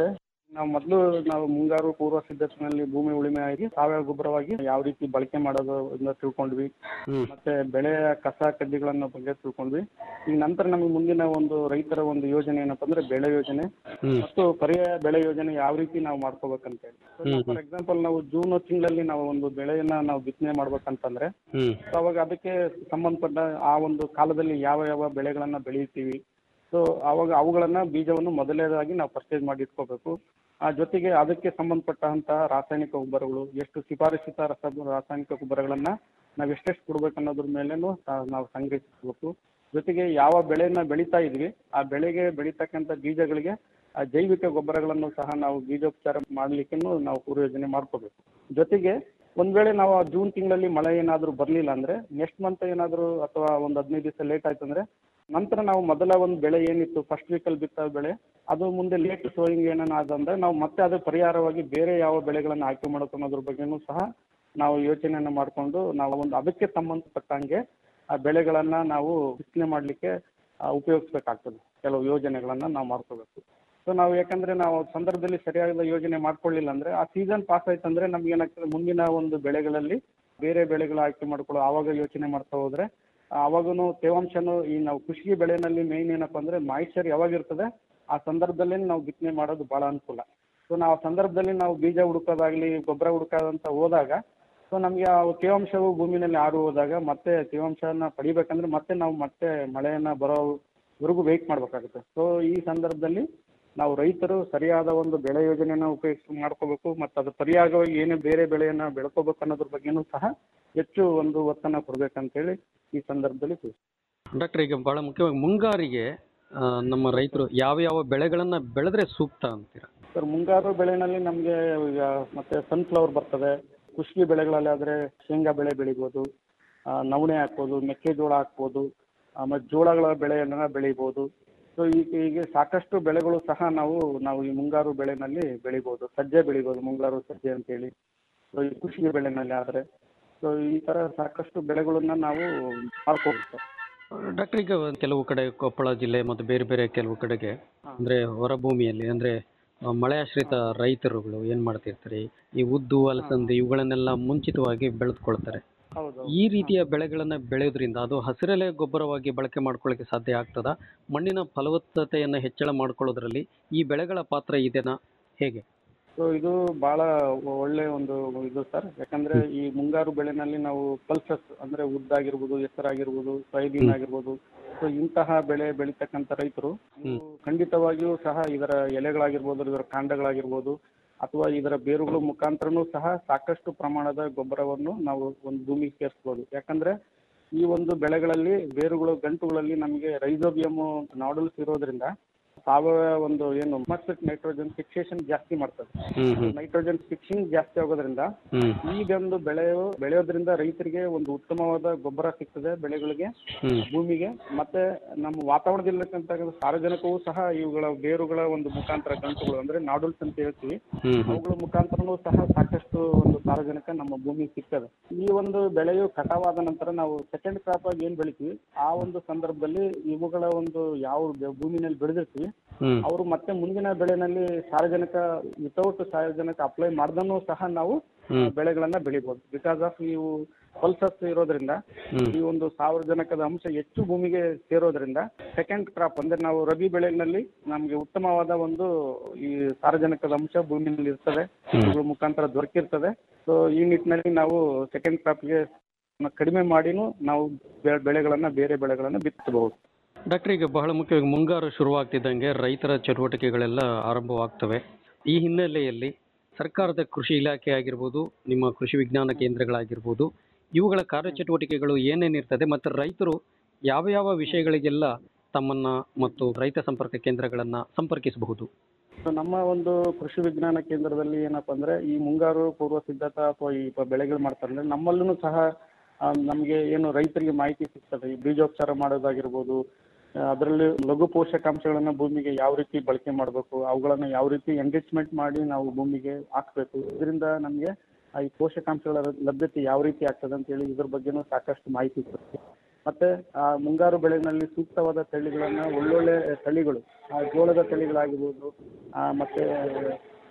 ನಾವು ಮೊದಲು ನಾವು ಮುಂಗಾರು ಪೂರ್ವ ಸಿದ್ಧತೆಯಲ್ಲಿ ಭೂಮಿ ಉಳುಮೆ ಆಗಿ ಸಾವಯವ ಗೊಬ್ಬರವಾಗಿ ಯಾವ ರೀತಿ ಬಳಕೆ ಮಾಡೋದು ಇಂದ ತಿಳ್ಕೊಂಡ್ವಿ ಹ್ಮ್ ಮತ್ತೆ ಬೆಳೆಯ ಕಸ ಕಡ್ಡಿಗಳನ್ನ ಬಗ್ಗೆ ತಿಳ್ಕೊಂಡ್ವಿ ಈಗ ನಂತರ ನಮಗೆ ಮುಂದಿನ ಒಂದು ರೈತರ ಒಂದು ಯೋಜನೆ ಏನಪ್ಪ ಅಂದ್ರೆ ಬೆಳೆ ಯೋಜನೆ ಹ್ಮ್ ಮತ್ತು ಪರ್ಯಾಯ ಬೆಳೆ ಯೋಜನೆ ಯಾವ ರೀತಿ ನಾವು ಮಾಡ್ಕೋಬೇಕಂತ ಹೇಳಿ ಹ್ಮ್. ಫಾರ್ ಎಕ್ಸಾಂಪಲ್ ನಾವು ಜೂನ್ ತಿಂಗಳಲ್ಲಿ ನಾವು ಒಂದು ಬೆಳೆಯನ್ನ ನಾವು ಬಿತ್ತನೆ ಮಾಡ್ಬೇಕಂತಂದ್ರೆ ಹ್ಮ್ ಸೊ ಅವಾಗ ಅದಕ್ಕೆ ಸಂಬಂಧಪಟ್ಟ ಆ ಒಂದು ಕಾಲದಲ್ಲಿ ಯಾವ ಯಾವ ಬೆಳೆಗಳನ್ನ ಬೆಳಿತೀವಿ ಸೊ ಅವಾಗ ಅವುಗಳನ್ನ ಬೀಜವನ್ನು ಮೊದಲನೇದಾಗಿ ನಾವು ಪರ್ಚೇಸ್ ಮಾಡಿ ಇಟ್ಕೋಬೇಕು ಆ ಜೊತೆಗೆ ಅದಕ್ಕೆ ಸಂಬಂಧಪಟ್ಟಂತಹ ರಾಸಾಯನಿಕ ಗೊಬ್ಬರಗಳು ಎಷ್ಟು ಶಿಫಾರಸಿತ ರಸ ರಾಸಾಯನಿಕ ಗೊಬ್ಬರಗಳನ್ನ ನಾವು ಎಷ್ಟೆಷ್ಟು ಕೊಡ್ಬೇಕು ಅನ್ನೋದ್ರ ಮೇಲೇನು ಸಹ ನಾವು ಸಂಗ್ರಹಿಸಬೇಕು ಜೊತೆಗೆ ಯಾವ ಬೆಳೆಯನ್ನ ಬೆಳೀತಾ ಇದ್ವಿ ಆ ಬೆಳೆಗೆ ಬೆಳೀತಕ್ಕಂಥ ಬೀಜಗಳಿಗೆ ಆ ಜೈವಿಕ ಗೊಬ್ಬರಗಳನ್ನು ಸಹ ನಾವು ಬೀಜೋಪಚಾರ ಮಾಡ್ಲಿಕ್ಕೂ ನಾವು ಪೂರ್ವ ಯೋಜನೆ ಮಾಡ್ಕೋಬೇಕು ಜೊತೆಗೆ ಒಂದ್ ವೇಳೆ ನಾವು ಆ ಜೂನ್ ತಿಂಗಳಲ್ಲಿ ಮಳೆ ಏನಾದರೂ ಬರಲಿಲ್ಲ ಅಂದ್ರೆ ನೆಕ್ಸ್ಟ್ ಮಂತ್ ಏನಾದರೂ ಅಥವಾ ಒಂದು ಹದಿನೈದು ದಿವಸ ಲೇಟ್ ಆಯ್ತು ಅಂದ್ರೆ ನಂತರ ನಾವು ಮೊದಲ ಒಂದು ಬೆಳೆ ಏನಿತ್ತು ಫಸ್ಟ್ ವೀಕಲ್ಲಿ ಬಿತ್ತ ಬೆಳೆ ಅದು ಮುಂದೆ ಲೇಟ್ ಸೋಯಿಂಗ್ ಏನಾನ ಆದಂದ್ರೆ ನಾವು ಮತ್ತೆ ಅದು ಪರಿಹಾರವಾಗಿ ಬೇರೆ ಯಾವ ಬೆಳೆಗಳನ್ನು ಆಯ್ಕೆ ಮಾಡೋಕೆ ಅನ್ನೋದ್ರ ಬಗ್ಗೆನೂ ಸಹ ನಾವು ಯೋಚನೆಯನ್ನು ಮಾಡಿಕೊಂಡು ನಾವು ಒಂದು ಅದಕ್ಕೆ ಸಂಬಂಧಪಟ್ಟಂಗೆ ಆ ಬೆಳೆಗಳನ್ನ ನಾವು ಬಿತ್ತನೆ ಮಾಡಲಿಕ್ಕೆ ಉಪಯೋಗಿಸ್ಬೇಕಾಗ್ತದೆ ಕೆಲವು ಯೋಜನೆಗಳನ್ನ ನಾವು ಮಾಡ್ಕೋಬೇಕು ಸೊ ನಾವು ಯಾಕಂದ್ರೆ ನಾವು ಸಂದರ್ಭದಲ್ಲಿ ಸರಿಯಾದ ಯೋಜನೆ ಮಾಡ್ಕೊಳ್ಳಿಲ್ಲ ಅಂದ್ರೆ ಆ ಸೀಸನ್ ಪಾಸ್ ಆಯ್ತು ಅಂದ್ರೆ ನಮ್ಗೆ ಏನಾಗ್ತದೆ ಮುಂದಿನ ಒಂದು ಬೆಳೆಗಳಲ್ಲಿ ಬೇರೆ ಬೆಳೆಗಳು ಆಯ್ಕೆ ಮಾಡ್ಕೊಳ್ಳೋ ಆವಾಗ ಯೋಚನೆ ಮಾಡ್ತಾ ಹೋದ್ರೆ ಅವಾಗೂ ತೇವಾಂಶನೂ ಈ ನಾವು ಕೃಷಿ ಬೆಳೆನಲ್ಲಿ ಮೇಯ್ನ್ ಏನಪ್ಪ ಅಂದ್ರೆ ಮಾಯಿಶ್ಚರ್ ಯಾವಾಗ ಇರ್ತದೆ ಆ ಸಂದರ್ಭದಲ್ಲೇ ನಾವು ಬಿತ್ತನೆ ಮಾಡೋದು ಬಹಳ ಅನುಕೂಲ ಸೊ ನಾವು ಆ ಸಂದರ್ಭದಲ್ಲಿ ನಾವು ಬೀಜ ಹುಡುಕೋದಾಗ್ಲಿ ಗೊಬ್ಬರ ಹುಡುಕೋದಂತ ಹೋದಾಗ ಸೊ ನಮಗೆ ಆ ತೇವಾಂಶವು ಭೂಮಿನಲ್ಲಿ ಆರು ಹೋದಾಗ ಮತ್ತೆ ತೇವಾಂಶನ ಪಡಿಬೇಕಂದ್ರೆ ಮತ್ತೆ ನಾವು ಮತ್ತೆ ಮಳೆಯನ್ನ ಬರೋವರೆಗೂ ವೆಯ್ಟ್ ಮಾಡಬೇಕಾಗುತ್ತೆ ಸೊ ಈ ಸಂದರ್ಭದಲ್ಲಿ ನಾವು ರೈತರು ಸರಿಯಾದ ಒಂದು ಬೆಳೆ ಯೋಜನೆಯನ್ನ ಉಪಯೋಗಿಸಿ ಮಾಡ್ಕೋಬೇಕು ಮತ್ತು ಅದು ಪರ್ಯಾಯವಾಗಿ ಏನೇ ಬೇರೆ ಬೆಳೆಯನ್ನ ಬೆಳ್ಕೋಬೇಕು ಅನ್ನೋದ್ರ ಬಗ್ಗೆನೂ ಸಹ ಹೆಚ್ಚು ಒಂದು ಒತ್ತನ್ನು ಕೊಡ್ಬೇಕಂತೇಳಿ ಈ ಸಂದರ್ಭದಲ್ಲಿ ತಿಳಿಸ್ತೀನಿ. ಡಾಕ್ಟರ್ ಈಗ ಬಹಳ ಮುಖ್ಯವಾಗಿ ಮುಂಗಾರಿಗೆ ಆ, ನಮ್ಮ ರೈತರು ಯಾವ ಯಾವ ಬೆಳೆಗಳನ್ನ ಬೆಳೆದ್ರೆ ಸೂಕ್ತ ಅಂತೀರಾ ಸರ್ ಮುಂಗಾರು ಬೆಳೆನಲ್ಲಿ ನಮಗೆ ಈಗ ಮತ್ತೆ ಸನ್ಫ್ಲವರ್ ಬರ್ತದೆ ಕುಷ್ಕಿ ಬೆಳೆಗಳಲ್ಲಿ ಆದರೆ ಶೇಂಗಾ ಬೆಳೆ ಬೆಳಿಬೋದು ಆ, ನವಣೆ ಹಾಕ್ಬೋದು ಮೆಕ್ಕೆಜೋಳ ಹಾಕ್ಬೋದು ಆಮೇಲೆ ಜೋಳಗಳ ಬೆಳೆಯನ್ನ ಬೆಳಿಬೋದು ಸೊ ಈಗ ಹೀಗೆ ಸಾಕಷ್ಟು ಬೆಳೆಗಳು ಸಹ ನಾವು ನಾವು ಈ ಮುಂಗಾರು ಬೆಳೆನಲ್ಲಿ ಬೆಳಿಬೋದು ಸಜ್ಜೆ ಬೆಳಿಬೋದು ಮುಂಗಾರು ಸಜ್ಜೆ ಅಂತೇಳಿ ಸೊ ಈ ಕುಷ್ಕಿ ಬೆಳೆನಲ್ಲಿ ಆದರೆ ಸೊ ಈ ಥರ ಸಾಕಷ್ಟು ಬೆಳೆಗಳನ್ನ ನಾವು ಮಾಡ್ಕೋಬೋದು ಸರ್ ಡಾಕ್ಟರ್ ಈಗ ಕೆಲವು ಕಡೆ ಕೊಪ್ಪಳ ಜಿಲ್ಲೆ ಮತ್ತು ಬೇರೆ ಬೇರೆ ಕೆಲವು ಕಡೆಗೆ ಅಂದ್ರೆ ಹೊರಭೂಮಿಯಲ್ಲಿ ಅಂದ್ರೆ ಆ, ಮಳೆಯಾಶ್ರಿತ ರೈತರುಗಳು ಏನ್ ಮಾಡ್ತಿರ್ತಾರೆ ಈ ಉದ್ದು ಅಲಸಂದಿ ಇವುಗಳನ್ನೆಲ್ಲ ಮುಂಚಿತವಾಗಿ ಬೆಳೆದುಕೊಳ್ತಾರೆ ಹೌದು ಈ ರೀತಿಯ ಬೆಳೆಗಳನ್ನ ಬೆಳೆಯೋದ್ರಿಂದ ಅದು ಹಸಿರೆಲೆ ಗೊಬ್ಬರವಾಗಿ ಬಳಕೆ ಮಾಡ್ಕೊಳ್ಳಿಕ್ಕೆ ಸಾಧ್ಯ ಆಗ್ತದಾ ಮಣ್ಣಿನ ಫಲವತ್ತತೆಯನ್ನ ಹೆಚ್ಚಳ ಮಾಡ್ಕೊಳ್ಳೋದ್ರಲ್ಲಿ ಈ ಬೆಳೆಗಳ ಪಾತ್ರ ಇದೆನಾ ಹೇಗೆ ಸೊ ಇದು ಬಹಳ ಒಳ್ಳೆ ಒಂದು ಇದು ಸರ್ ಯಾಕಂದ್ರೆ ಈ ಮುಂಗಾರು ಬೆಳೆನಲ್ಲಿ ನಾವು ಪಲ್ಸಸ್ ಅಂದ್ರೆ ಉದ್ದಾಗಿರ್ಬೋದು ಹೆಸರಾಗಿರ್ಬೋದು ಸೋಯಾಬೀನ್ ಆಗಿರ್ಬೋದು ಸೊ ಇಂತಹ ಬೆಳೆ ಬೆಳೀತಕ್ಕಂಥ ರೈತರು ನೀವು ಖಂಡಿತವಾಗಿಯೂ ಸಹ ಇದರ ಎಲೆಗಳಾಗಿರ್ಬೋದು ಇದರ ಕಾಂಡಗಳಾಗಿರ್ಬೋದು ಅಥವಾ ಇದರ ಬೇರುಗಳ ಮುಖಾಂತರನೂ ಸಹ ಸಾಕಷ್ಟು ಪ್ರಮಾಣದ ಗೊಬ್ಬರವನ್ನು ನಾವು ಒಂದು ಭೂಮಿಗೆ ಸೇರಿಸ್ಬೋದು ಯಾಕಂದ್ರೆ ಈ ಒಂದು ಬೆಳೆಗಳಲ್ಲಿ ಬೇರುಗಳು ಗಂಟುಗಳಲ್ಲಿ ನಮಗೆ ರೈಸೋಬಿಯಮ್ ನಾಡಲ್ಸ್ ಇರೋದ್ರಿಂದ ಸಾವಯವ ಒಂದು ಏನು ಅಟ್ಮಾಸ್ಫಿಕ್ ನೈಟ್ರೋಜನ್ ಫಿಕ್ಸೇಷನ್ ಜಾಸ್ತಿ ಮಾಡ್ತದೆ ಹ್ಮ್ ಹ್ಮ್ ನೈಟ್ರೋಜನ್ ಫಿಕ್ಸಿಂಗ್ ಜಾಸ್ತಿ ಆಗೋದ್ರಿಂದ ಹ್ಮ್ ಈ ಒಂದು ಬೆಳೆಯು ಬೆಳೆಯೋದ್ರಿಂದ ರೈತರಿಗೆ ಒಂದು ಉತ್ತಮವಾದ ಗೊಬ್ಬರ ಸಿಗ್ತದೆ ಬೆಳೆಗಳಿಗೆ ಹ್ಮ್ ಭೂಮಿಗೆ ಮತ್ತೆ ನಮ್ಮ ವಾತಾವರಣದಲ್ಲಿರ್ತಕ್ಕಂಥ ಸಾರಜನಕವೂ ಸಹ ಇವುಗಳ ಬೇರುಗಳ ಒಂದು ಮುಖಾಂತರ ಗಂಟುಗಳು ಅಂದ್ರೆ ನಾಡುಲ್ಸ್ ಅಂತ ಹೇಳ್ತೀವಿ ಹ್ಮ್ ಹ್ಮ್ ಅವುಗಳ ಮುಖಾಂತರನೂ ಸಹ ಸಾಕಷ್ಟು ಒಂದು ಸಾರಜನಕ ನಮ್ಮ ಭೂಮಿಗೆ ಸಿಗ್ತದೆ ಈ ಒಂದು ಬೆಳೆಯು ಕಟಾವಾದ ನಂತರ ನಾವು ಸೆಕೆಂಡ್ ಕ್ರಾಪ್ ಆಗಿ ಏನ್ ಬೆಳಿತೀವಿ ಆ ಒಂದು ಸಂದರ್ಭದಲ್ಲಿ ಇವುಗಳ ಒಂದು ಯಾವ ಬೆ- ಭೂಮಿನಲ್ಲಿ ಬೆಳೆದಿರ್ತೀವಿ ಹ್ಮ್ ಅವರು ಮತ್ತೆ ಮುಂದಿನ ಬೆಳೆನಲ್ಲಿ ಸಾರಜನಕ ವಿತೌಟ್ ಸಾರಜನಕ ಅಪ್ಲೈ ಮಾಡ್ದನೂ ಸಹ ನಾವು ಹ್ಮ್. ಬೆಳೆಗಳನ್ನ ಬೆಳಿಬಹುದು ಬಿಕಾಸ್ ಆಫ್ ಇವು ಪಲ್ಸಸ್ ಇರೋದ್ರಿಂದ ಹ್ಮ್. ಈ ಒಂದು ಸಾರಜನಕದ ಅಂಶ ಹೆಚ್ಚು ಭೂಮಿಗೆ ಸೇರೋದ್ರಿಂದ ಸೆಕೆಂಡ್ ಕ್ರಾಪ್ ಅಂದ್ರೆ ನಾವು ರಬಿ ಬೆಳೆನಲ್ಲಿ ನಮಗೆ ಉತ್ತಮವಾದ ಒಂದು ಈ ಸಾರಜನಕದ ಅಂಶ ಭೂಮಿನಲ್ಲಿ ಇರ್ತದೆ ಇವುಗಳ ಮುಖಾಂತರ ದೊರಕಿರ್ತದೆ ಸೊ ಈ ನಿಟ್ಟಿನಲ್ಲಿ ನಾವು ಸೆಕೆಂಡ್ ಕ್ರಾಪ್ಗೆ ಕಡಿಮೆ ಮಾಡಿನೂ ನಾವು ಬೆ- ಬೆಳೆಗಳನ್ನ ಬೇರೆ ಬೆಳೆಗಳನ್ನ ಬಿತ್ತಬಹುದು ಡಾಕ್ಟರ್ ಈಗ ಬಹಳ ಮುಖ್ಯವಾಗಿ ಮುಂಗಾರು ಶುರುವಾಗ್ತಿದ್ದಂಗೆ ರೈತರ ಚಟುವಟಿಕೆಗಳೆಲ್ಲ ಆರಂಭವಾಗ್ತವೆ ಈ ಹಿನ್ನೆಲೆಯಲ್ಲಿ ಸರ್ಕಾರದ ಕೃಷಿ ಇಲಾಖೆ ಆಗಿರ್ಬೋದು ನಿಮ್ಮ ಕೃಷಿ ವಿಜ್ಞಾನ ಕೇಂದ್ರಗಳಾಗಿರ್ಬೋದು ಇವುಗಳ ಕಾರ್ಯಚಟುವಟಿಕೆಗಳು ಏನೇನಿರ್ತದೆ ಮತ್ತು ರೈತರು ಯಾವ ಯಾವ ವಿಷಯಗಳಿಗೆಲ್ಲ ತಮ್ಮನ್ನ ಮತ್ತು ರೈತ ಸಂಪರ್ಕ ಕೇಂದ್ರಗಳನ್ನ ಸಂಪರ್ಕಿಸಬಹುದು ಸೊ ನಮ್ಮ ಒಂದು ಕೃಷಿ ವಿಜ್ಞಾನ ಕೇಂದ್ರದಲ್ಲಿ ಏನಪ್ಪಾ ಅಂದ್ರೆ ಈ ಮುಂಗಾರು ಪೂರ್ವ ಸಿದ್ಧತಾ ಅಥವಾ ಈ ಪ- ಬೆಳೆಗಳು ಮಾಡ್ತಾರೆ ಅಂದ್ರೆ ನಮ್ಮಲ್ಲೂ ಸಹ ಆ, ನಮಗೆ ಏನು ರೈತರಿಗೆ ಮಾಹಿತಿ ಸಿಗ್ತದೆ ಈ ಬೀಜೋಪಚಾರ ಮಾಡೋದಾಗಿರ್ಬೋದು ಆ, ಅದರಲ್ಲಿ ಲಘು ಪೋಷಕಾಂಶಗಳನ್ನ ಭೂಮಿಗೆ ಯಾವ ರೀತಿ ಬಳಕೆ ಮಾಡಬೇಕು ಅವುಗಳನ್ನ ಯಾವ ರೀತಿ ಎಂಗೇಜ್ಮೆಂಟ್ ಮಾಡಿ ನಾವು ಭೂಮಿಗೆ ಹಾಕ್ಬೇಕು ಇದರಿಂದ ನಮಗೆ ಈ ಪೋಷಕಾಂಶಗಳ ಲಭ್ಯತೆ ಯಾವ ರೀತಿ ಆಗ್ತದೆ ಅಂತ ಹೇಳಿ ಇದ್ರ ಬಗ್ಗೆನೂ ಸಾಕಷ್ಟು ಮಾಹಿತಿ ಸಿಗುತ್ತೆ ಮತ್ತೆ ಆ ಮುಂಗಾರು ಬೆಳೆನಲ್ಲಿ ಸೂಕ್ತವಾದ ತಳಿಗಳನ್ನ ಒಳ್ಳೊಳ್ಳೆ ತಳಿಗಳು ಆ ಜೋಳದ ತಳಿಗಳಾಗಿರ್ಬೋದು ಆ ಮತ್ತೆ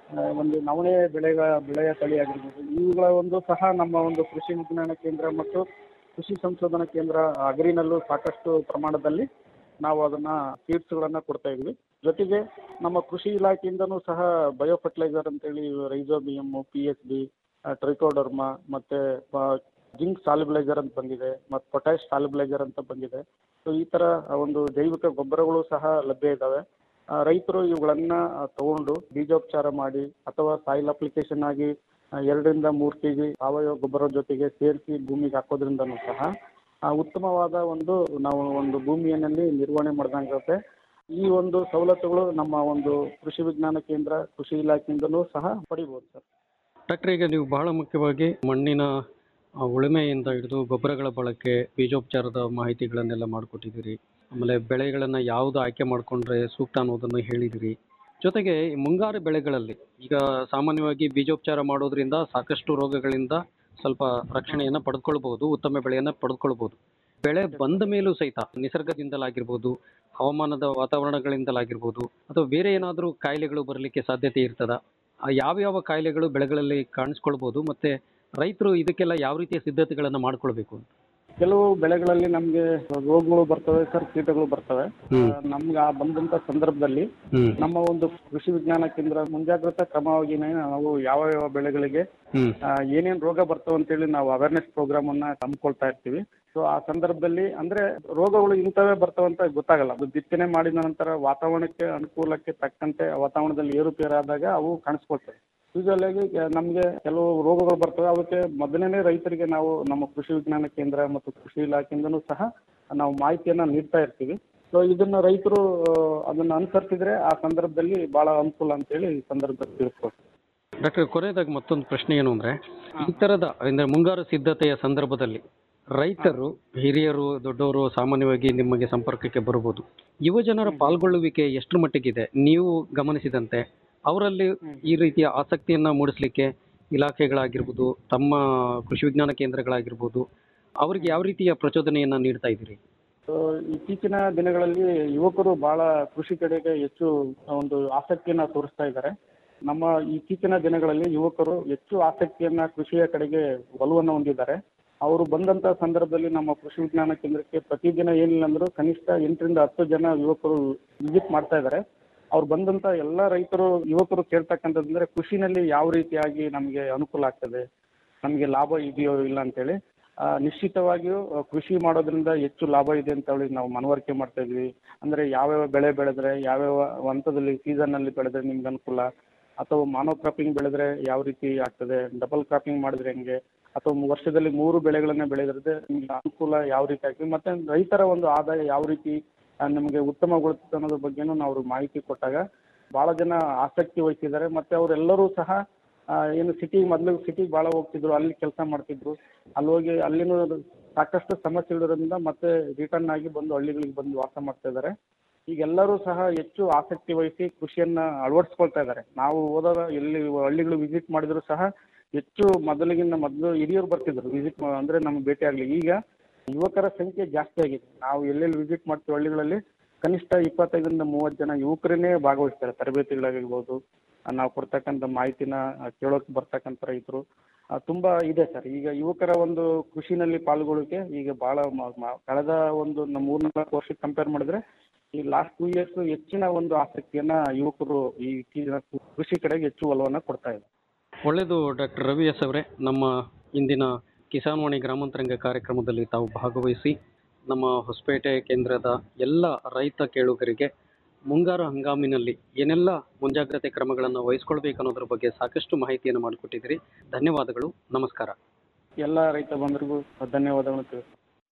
ಆ, ಒಂದು ನವಣೆ ಬೆಳೆಗ ಬೆಳೆಯ ತಳಿ ಆಗಿರ್ಬೋದು ಇವುಗಳ ಒಂದು ಸಹ ನಮ್ಮ ಒಂದು ಕೃಷಿ ವಿಜ್ಞಾನ ಕೇಂದ್ರ ಮತ್ತು ಕೃಷಿ ಸಂಶೋಧನಾ ಕೇಂದ್ರ ಅಗ್ರಿನಲ್ಲೂ ಸಾಕಷ್ಟು ಪ್ರಮಾಣದಲ್ಲಿ ನಾವು ಅದನ್ನ ಸೀಡ್ಸ್ಗಳನ್ನ ಕೊಡ್ತಾ ಇದ್ವಿ ಜೊತೆಗೆ ನಮ್ಮ ಕೃಷಿ ಇಲಾಖೆಯಿಂದನೂ ಸಹ ಬಯೋ ಫರ್ಟಿಲೈಸರ್ ಅಂತೇಳಿ rhizobium P S B trichoderma ಮತ್ತೆ ಜಿಂಕ್ ಸಾಲಿಬಲೈಸರ್ ಅಂತ ಬಂದಿದೆ ಮತ್ತು ಪೊಟ್ಯಾಶ್ ಸಾಲಿಬಲೈಸರ್ ಅಂತ ಬಂದಿದೆ ಸೊ ಈ ಥರ ಒಂದು ಜೈವಿಕ ಗೊಬ್ಬರಗಳು ಸಹ ಲಭ್ಯ ಇದ್ದಾವೆ ಆ, ರೈತರು ಇವುಗಳನ್ನ ಆ, ತಗೊಂಡು ಬೀಜೋಪಚಾರ ಮಾಡಿ ಅಥವಾ ಸಾಯಿಲ್ ಅಪ್ಲಿಕೇಶನ್ ಆಗಿ ಆ, ಎರಡರಿಂದ ಮೂರು ಕೆ ಜಿ ಸಾವಯವ ಗೊಬ್ಬರ ಜೊತೆಗೆ ಸೇರಿಸಿ ಭೂಮಿಗೆ ಹಾಕೋದ್ರಿಂದನೂ ಸಹ ಆ, ಉತ್ತಮವಾದ ಒಂದು ನಾವು ಒಂದು ಭೂಮಿಯಲ್ಲಿ ನಿರ್ವಹಣೆ ಮಾಡ್ದಂಗಾಗುತ್ತೆ ಈ ಒಂದು ಸವಲತ್ತುಗಳು ನಮ್ಮ ಒಂದು ಕೃಷಿ ವಿಜ್ಞಾನ ಕೇಂದ್ರ ಕೃಷಿ ಇಲಾಖೆಯಿಂದಲೂ ಸಹ ಪಡಿಬೋದು ಸರ್ ಡಾಕ್ಟರ್ ಈಗ ನೀವು ಬಹಳ ಮುಖ್ಯವಾಗಿ ಮಣ್ಣಿನ ಆ, ಉಳುಮೆಯಿಂದ ಹಿಡಿದು ಗೊಬ್ಬರಗಳ ಬಳಕೆ ಬೀಜೋಪಚಾರದ ಮಾಹಿತಿಗಳನ್ನೆಲ್ಲ ಮಾಡಿಕೊಟ್ಟಿದ್ದೀರಿ ಆಮೇಲೆ ಬೆಳೆಗಳನ್ನು ಯಾವುದು ಆಯ್ಕೆ ಮಾಡಿಕೊಂಡ್ರೆ ಸೂಕ್ತ ಅನ್ನೋದನ್ನು ಹೇಳಿದಿರಿ ಜೊತೆಗೆ ಈ ಮುಂಗಾರು ಬೆಳೆಗಳಲ್ಲಿ ಈಗ ಸಾಮಾನ್ಯವಾಗಿ ಬೀಜೋಪಚಾರ ಮಾಡೋದ್ರಿಂದ ಸಾಕಷ್ಟು ರೋಗಗಳಿಂದ ಸ್ವಲ್ಪ ರಕ್ಷಣೆಯನ್ನು ಪಡೆದುಕೊಳ್ಬಹುದು ಉತ್ತಮ ಬೆಳೆಯನ್ನು ಪಡೆದುಕೊಳ್ಬಹುದು ಬೆಳೆ ಬಂದ ಮೇಲೂ ಸಹಿತ ನಿಸರ್ಗದಿಂದಲಾಗಿರ್ಬೋದು ಹವಾಮಾನದ ವಾತಾವರಣಗಳಿಂದಲಾಗಿರ್ಬೋದು ಅಥವಾ ಬೇರೆ ಏನಾದರೂ ಕಾಯಿಲೆಗಳು ಬರಲಿಕ್ಕೆ ಸಾಧ್ಯತೆ ಇರ್ತದ ಯಾವ್ಯಾವ ಕಾಯಿಲೆಗಳು ಬೆಳೆಗಳಲ್ಲಿ ಕಾಣಿಸ್ಕೊಳ್ಬೋದು ಮತ್ತೆ ರೈತರು ಇದಕ್ಕೆಲ್ಲ ಯಾವ ರೀತಿಯ ಸಿದ್ಧತೆಗಳನ್ನು ಮಾಡ್ಕೊಳ್ಬೇಕು ಅಂತ ಕೆಲವು ಬೆಳೆಗಳಲ್ಲಿ ನಮಗೆ ರೋಗಗಳು ಬರ್ತವೆ ಸರ್ ಕೀಟಗಳು ಬರ್ತವೆ ಹ್ಮ್. ನಮ್ಗೆ ಆ ಬಂದಂತ ಸಂದರ್ಭದಲ್ಲಿ ಹ್ಮ್ ನಮ್ಮ ಒಂದು ಕೃಷಿ ವಿಜ್ಞಾನ ಕೇಂದ್ರ ಮುಂಜಾಗ್ರತಾ ಕ್ರಮವಾಗಿನೇ ನಾವು ಯಾವ ಯಾವ ಬೆಳೆಗಳಿಗೆ ಹ್ಮ್ ಆ, ಏನೇನ್ ರೋಗ ಬರ್ತವೆ ಅಂತೇಳಿ ನಾವು ಅವೇರ್ನೆಸ್ ಪ್ರೋಗ್ರಾಮ್ ಅನ್ನ ಹಮ್ಮಿಕೊಳ್ತಾ ಇರ್ತೀವಿ ಸೊ ಆ ಸಂದರ್ಭದಲ್ಲಿ ಅಂದ್ರೆ ರೋಗಗಳು ಇಂಥವೇ ಬರ್ತವೆ ಅಂತ ಗೊತ್ತಾಗಲ್ಲ ಅದು ಬಿತ್ತನೆ ಮಾಡಿದ ನಂತರ ವಾತಾವರಣಕ್ಕೆ ಅನುಕೂಲಕ್ಕೆ ತಕ್ಕಂತೆ ವಾತಾವರಣದಲ್ಲಿ ಏರುಪೇರಾದಾಗ ಅವು ಕಾಣಿಸ್ಕೊಳ್ತವೆ ಯೂಶುವಲ್ ಆಗಿ ನಮಗೆ ಕೆಲವು ರೋಗಗಳು ಬರ್ತವೆ ಅವಕ್ಕೆ ಮೊದಲನೇ ರೈತರಿಗೆ ನಾವು ನಮ್ಮ ಕೃಷಿ ವಿಜ್ಞಾನ ಕೇಂದ್ರ ಮತ್ತು ಕೃಷಿ ಇಲಾಖೆಯಿಂದನೂ ಸಹ ನಾವು ಮಾಹಿತಿಯನ್ನ ನೀಡ್ತಾ ಇರ್ತೀವಿ ಸೊ ಇದನ್ನ ರೈತರು ಆ, ಅದನ್ನ ಅನುಸರಿಸಿದ್ರೆ ಆ ಸಂದರ್ಭದಲ್ಲಿ ಬಹಳ ಅನುಕೂಲ ಅಂತೇಳಿ ಈ ಸಂದರ್ಭದಲ್ಲಿ ತಿಳಿಸ್ಕೊಡ್ತೀವಿ ಡಾಕ್ಟರ್ ಕೊನೆಯದಾಗಿ ಮತ್ತೊಂದು ಪ್ರಶ್ನೆ ಏನು ಅಂದ್ರೆ ಈ ತರದ ಅಂದ್ರೆ ಮುಂಗಾರು ಸಿದ್ಧತೆಯ ಸಂದರ್ಭದಲ್ಲಿ ರೈತರು ಹಿರಿಯರು ದೊಡ್ಡವರು ಸಾಮಾನ್ಯವಾಗಿ ನಿಮಗೆ ಸಂಪರ್ಕಕ್ಕೆ ಬರಬಹುದು ಯುವ ಜನರ ಪಾಲ್ಗೊಳ್ಳುವಿಕೆ ಎಷ್ಟರ ಮಟ್ಟಿಗಿದೆ ನೀವು ಗಮನಿಸಿದಂತೆ ಅವರಲ್ಲಿ ಈ ರೀತಿಯ ಆಸಕ್ತಿಯನ್ನ ಮೂಡಿಸ್ಲಿಕ್ಕೆ ಇಲಾಖೆಗಳಾಗಿರ್ಬೋದು ತಮ್ಮ ಕೃಷಿ ವಿಜ್ಞಾನ ಕೇಂದ್ರಗಳಾಗಿರ್ಬೋದು ಅವರಿಗೆ ಯಾವ ರೀತಿಯ ಪ್ರಚೋದನೆಯನ್ನ ನೀಡ್ತಾ ಇದ್ದೀರಿ ಸೊ ಇತ್ತೀಚಿನ ದಿನಗಳಲ್ಲಿ ಯುವಕರು ಬಹಳ ಕೃಷಿ ಕಡೆಗೆ ಹೆಚ್ಚು ಒಂದು ಆಸಕ್ತಿಯನ್ನ ತೋರಿಸ್ತಾ ಇದ್ದಾರೆ ನಮ್ಮ ಇತ್ತೀಚಿನ ದಿನಗಳಲ್ಲಿ ಯುವಕರು ಹೆಚ್ಚು ಆಸಕ್ತಿಯನ್ನ ಕೃಷಿಯ ಕಡೆಗೆ ಒಲವನ್ನು ಹೊಂದಿದ್ದಾರೆ ಅವರು ಬಂದಂತ ಸಂದರ್ಭದಲ್ಲಿ ನಮ್ಮ ಕೃಷಿ ವಿಜ್ಞಾನ ಕೇಂದ್ರಕ್ಕೆ ಪ್ರತಿದಿನ ಏನಿಲ್ಲ ಅಂದ್ರೂ ಕನಿಷ್ಠ ಎಂಟರಿಂದ ಹತ್ತು ಜನ ಯುವಕರು ವಿಸಿಟ್ ಮಾಡ್ತಾ ಇದ್ದಾರೆ ಅವ್ರು ಬಂದಂತ ಎಲ್ಲ ರೈತರು ಯುವಕರು ಕೇಳ್ತಕ್ಕಂಥದ್ದಂದ್ರೆ ಕೃಷಿನಲ್ಲಿ ಯಾವ ರೀತಿಯಾಗಿ ನಮಗೆ ಅನುಕೂಲ ಆಗ್ತದೆ ನಮಗೆ ಲಾಭ ಇದೆಯೋ ಇಲ್ಲ ಅಂತೇಳಿ ಆ, ನಿಶ್ಚಿತವಾಗಿಯೂ ಆ, ಕೃಷಿ ಮಾಡೋದ್ರಿಂದ ಹೆಚ್ಚು ಲಾಭ ಇದೆ ಅಂತ ಹೇಳಿ ನಾವು ಮನವರಿಕೆ ಮಾಡ್ತಾ ಇದ್ವಿ ಅಂದ್ರೆ ಯಾವ್ಯಾವ ಬೆಳೆ ಬೆಳೆದ್ರೆ ಯಾವ್ಯಾವ ಹಂತದಲ್ಲಿ ಸೀಸನ್ ಅಲ್ಲಿ ಬೆಳೆದ್ರೆ ನಿಮ್ಗೆ ಅನುಕೂಲ ಅಥವಾ ಮಾನೋ ಕ್ರಾಪಿಂಗ್ ಬೆಳೆದ್ರೆ ಯಾವ ರೀತಿ ಆಗ್ತದೆ ಡಬಲ್ ಕ್ರಾಪಿಂಗ್ ಮಾಡಿದ್ರೆ ಹೆಂಗೆ ಅಥವಾ ಮು- ವರ್ಷದಲ್ಲಿ ಮೂರು ಬೆಳೆಗಳನ್ನ ಬೆಳೆದ್ರೆ ನಿಮ್ಗೆ ಅನುಕೂಲ ಯಾವ ರೀತಿ ಆಗ್ತದೆ ಮತ್ತೆ ರೈತರ ಒಂದು ಆದಾಯ ಯಾವ ರೀತಿ ಆ, ನಮಗೆ ಉತ್ತಮಗೊಳ್ಳುತ್ತೆ ಅನ್ನೋದ್ರ ಬಗ್ಗೆನೂ ನಾವು ಅವ್ರಿಗೆ ಮಾಹಿತಿ ಕೊಟ್ಟಾಗ ಬಹಳ ಜನ ಆಸಕ್ತಿ ವಹಿಸಿದ್ದಾರೆ ಮತ್ತೆ ಅವರೆಲ್ಲರೂ ಸಹ ಆ, ಏನು ಸಿಟಿ ಮೊದಲು ಸಿಟಿಗೆ ಭಾಳ ಹೋಗ್ತಿದ್ರು ಅಲ್ಲಿ ಕೆಲಸ ಮಾಡ್ತಿದ್ರು ಅಲ್ಲಿ ಹೋಗಿ ಅಲ್ಲಿನೂ ಸಾಕಷ್ಟು ಸಮಸ್ಯೆ ಇರೋದ್ರಿಂದ ಮತ್ತೆ ರಿಟರ್ನ್ ಆಗಿ ಬಂದು ಹಳ್ಳಿಗಳಿಗೆ ಬಂದು ವಾಸ ಮಾಡ್ತಾ ಇದ್ದಾರೆ ಈಗ ಎಲ್ಲರೂ ಸಹ ಹೆಚ್ಚು ಆಸಕ್ತಿ ವಹಿಸಿ ಕೃಷಿಯನ್ನ ಅಳವಡಿಸ್ಕೊಳ್ತಾ ಇದ್ದಾರೆ ನಾವು ಹೋದಾಗ ಎಲ್ಲಿ ಹಳ್ಳಿಗಳು ವಿಸಿಟ್ ಮಾಡಿದ್ರು ಸಹ ಹೆಚ್ಚು ಮೊದಲಿಗಿಂತ ಮೊದಲು ಹಿರಿಯರು ಬರ್ತಿದ್ರು ವಿಸಿಟ್ ಅಂದ್ರೆ ನಮ್ಗೆ ಭೇಟಿ ಆಗಲಿ ಈಗ ಯುವಕರ ಸಂಖ್ಯೆ ಜಾಸ್ತಿ ಆಗಿದೆ ನಾವು ಎಲ್ಲೆಲ್ಲಿ ವಿಸಿಟ್ ಮಾಡ್ತೀವಿ ಹಳ್ಳಿಗಳಲ್ಲಿ ಕನಿಷ್ಠ ಇಪ್ಪತ್ತೈದರಿಂದ ಮೂವತ್ತು ಜನ ಯುವಕರನ್ನೇ ಭಾಗವಹಿಸ್ತಾರೆ ತರಬೇತಿಗಳಾಗಿರ್ಬೋದು ಆ, ನಾವು ಕೊಡ್ತಕ್ಕಂಥ ಮಾಹಿತಿನ ಆ, ಕೇಳೋಕೆ ಬರ್ತಕ್ಕಂಥ ರೈತರು ಆ, ತುಂಬಾ ಇದೆ ಸರ್ ಈಗ ಯುವಕರ ಒಂದು ಕೃಷಿನಲ್ಲಿ ಪಾಲ್ಗೊಳ್ಳಿಕೆ ಈಗ ಬಹಳ ಮ- ಮ- ಕಳೆದ ಒಂದು ನಮ್ಮ ಮೂರ್ನಾಲ್ಕು ವರ್ಷಕ್ಕೆ ಕಂಪೇರ್ ಮಾಡಿದ್ರೆ ಈ ಲಾಸ್ಟ್ ಟೂ ಇಯರ್ಸ್ ಹೆಚ್ಚಿನ ಒಂದು ಆಸಕ್ತಿಯನ್ನ ಯುವಕರು ಈ ಇತ್ತೀಚಿನ ಕೃಷಿ ಕಡೆಗೆ ಹೆಚ್ಚು ಒಲವನ್ನ ಕೊಡ್ತಾ ಇದ್ದಾರೆ ಒಳ್ಳೆಯದು ಡಾಕ್ಟರ್ ರವಿ ಎಸ್ ಅವರೇ ನಮ್ಮ ಇಂದಿನ ಕಿಸಾನ್ವಾಣಿ ಗ್ರಾಮಾಂತರಂಗ ಕಾರ್ಯಕ್ರಮದಲ್ಲಿ ತಾವು ಭಾಗವಹಿಸಿ ನಮ್ಮ ಹೊಸಪೇಟೆ ಕೇಂದ್ರದ ಎಲ್ಲ ರೈತ ಕೇಳುಗರಿಗೆ ಮುಂಗಾರು ಹಂಗಾಮಿನಲ್ಲಿ ಏನೆಲ್ಲ ಮುಂಜಾಗ್ರತೆ ಕ್ರಮಗಳನ್ನು ವಹಿಸ್ಕೊಳ್ಬೇಕು ಅನ್ನೋದ್ರ ಬಗ್ಗೆ ಸಾಕಷ್ಟು ಮಾಹಿತಿಯನ್ನು ಮಾಡಿಕೊಟ್ಟಿದ್ದೀರಿ ಧನ್ಯವಾದಗಳು ನಮಸ್ಕಾರ ಎಲ್ಲ ರೈತ ಬಂಧುರಿಗೂ ಧನ್ಯವಾದಗಳು ತಿಳಿಸ್ತೀನಿ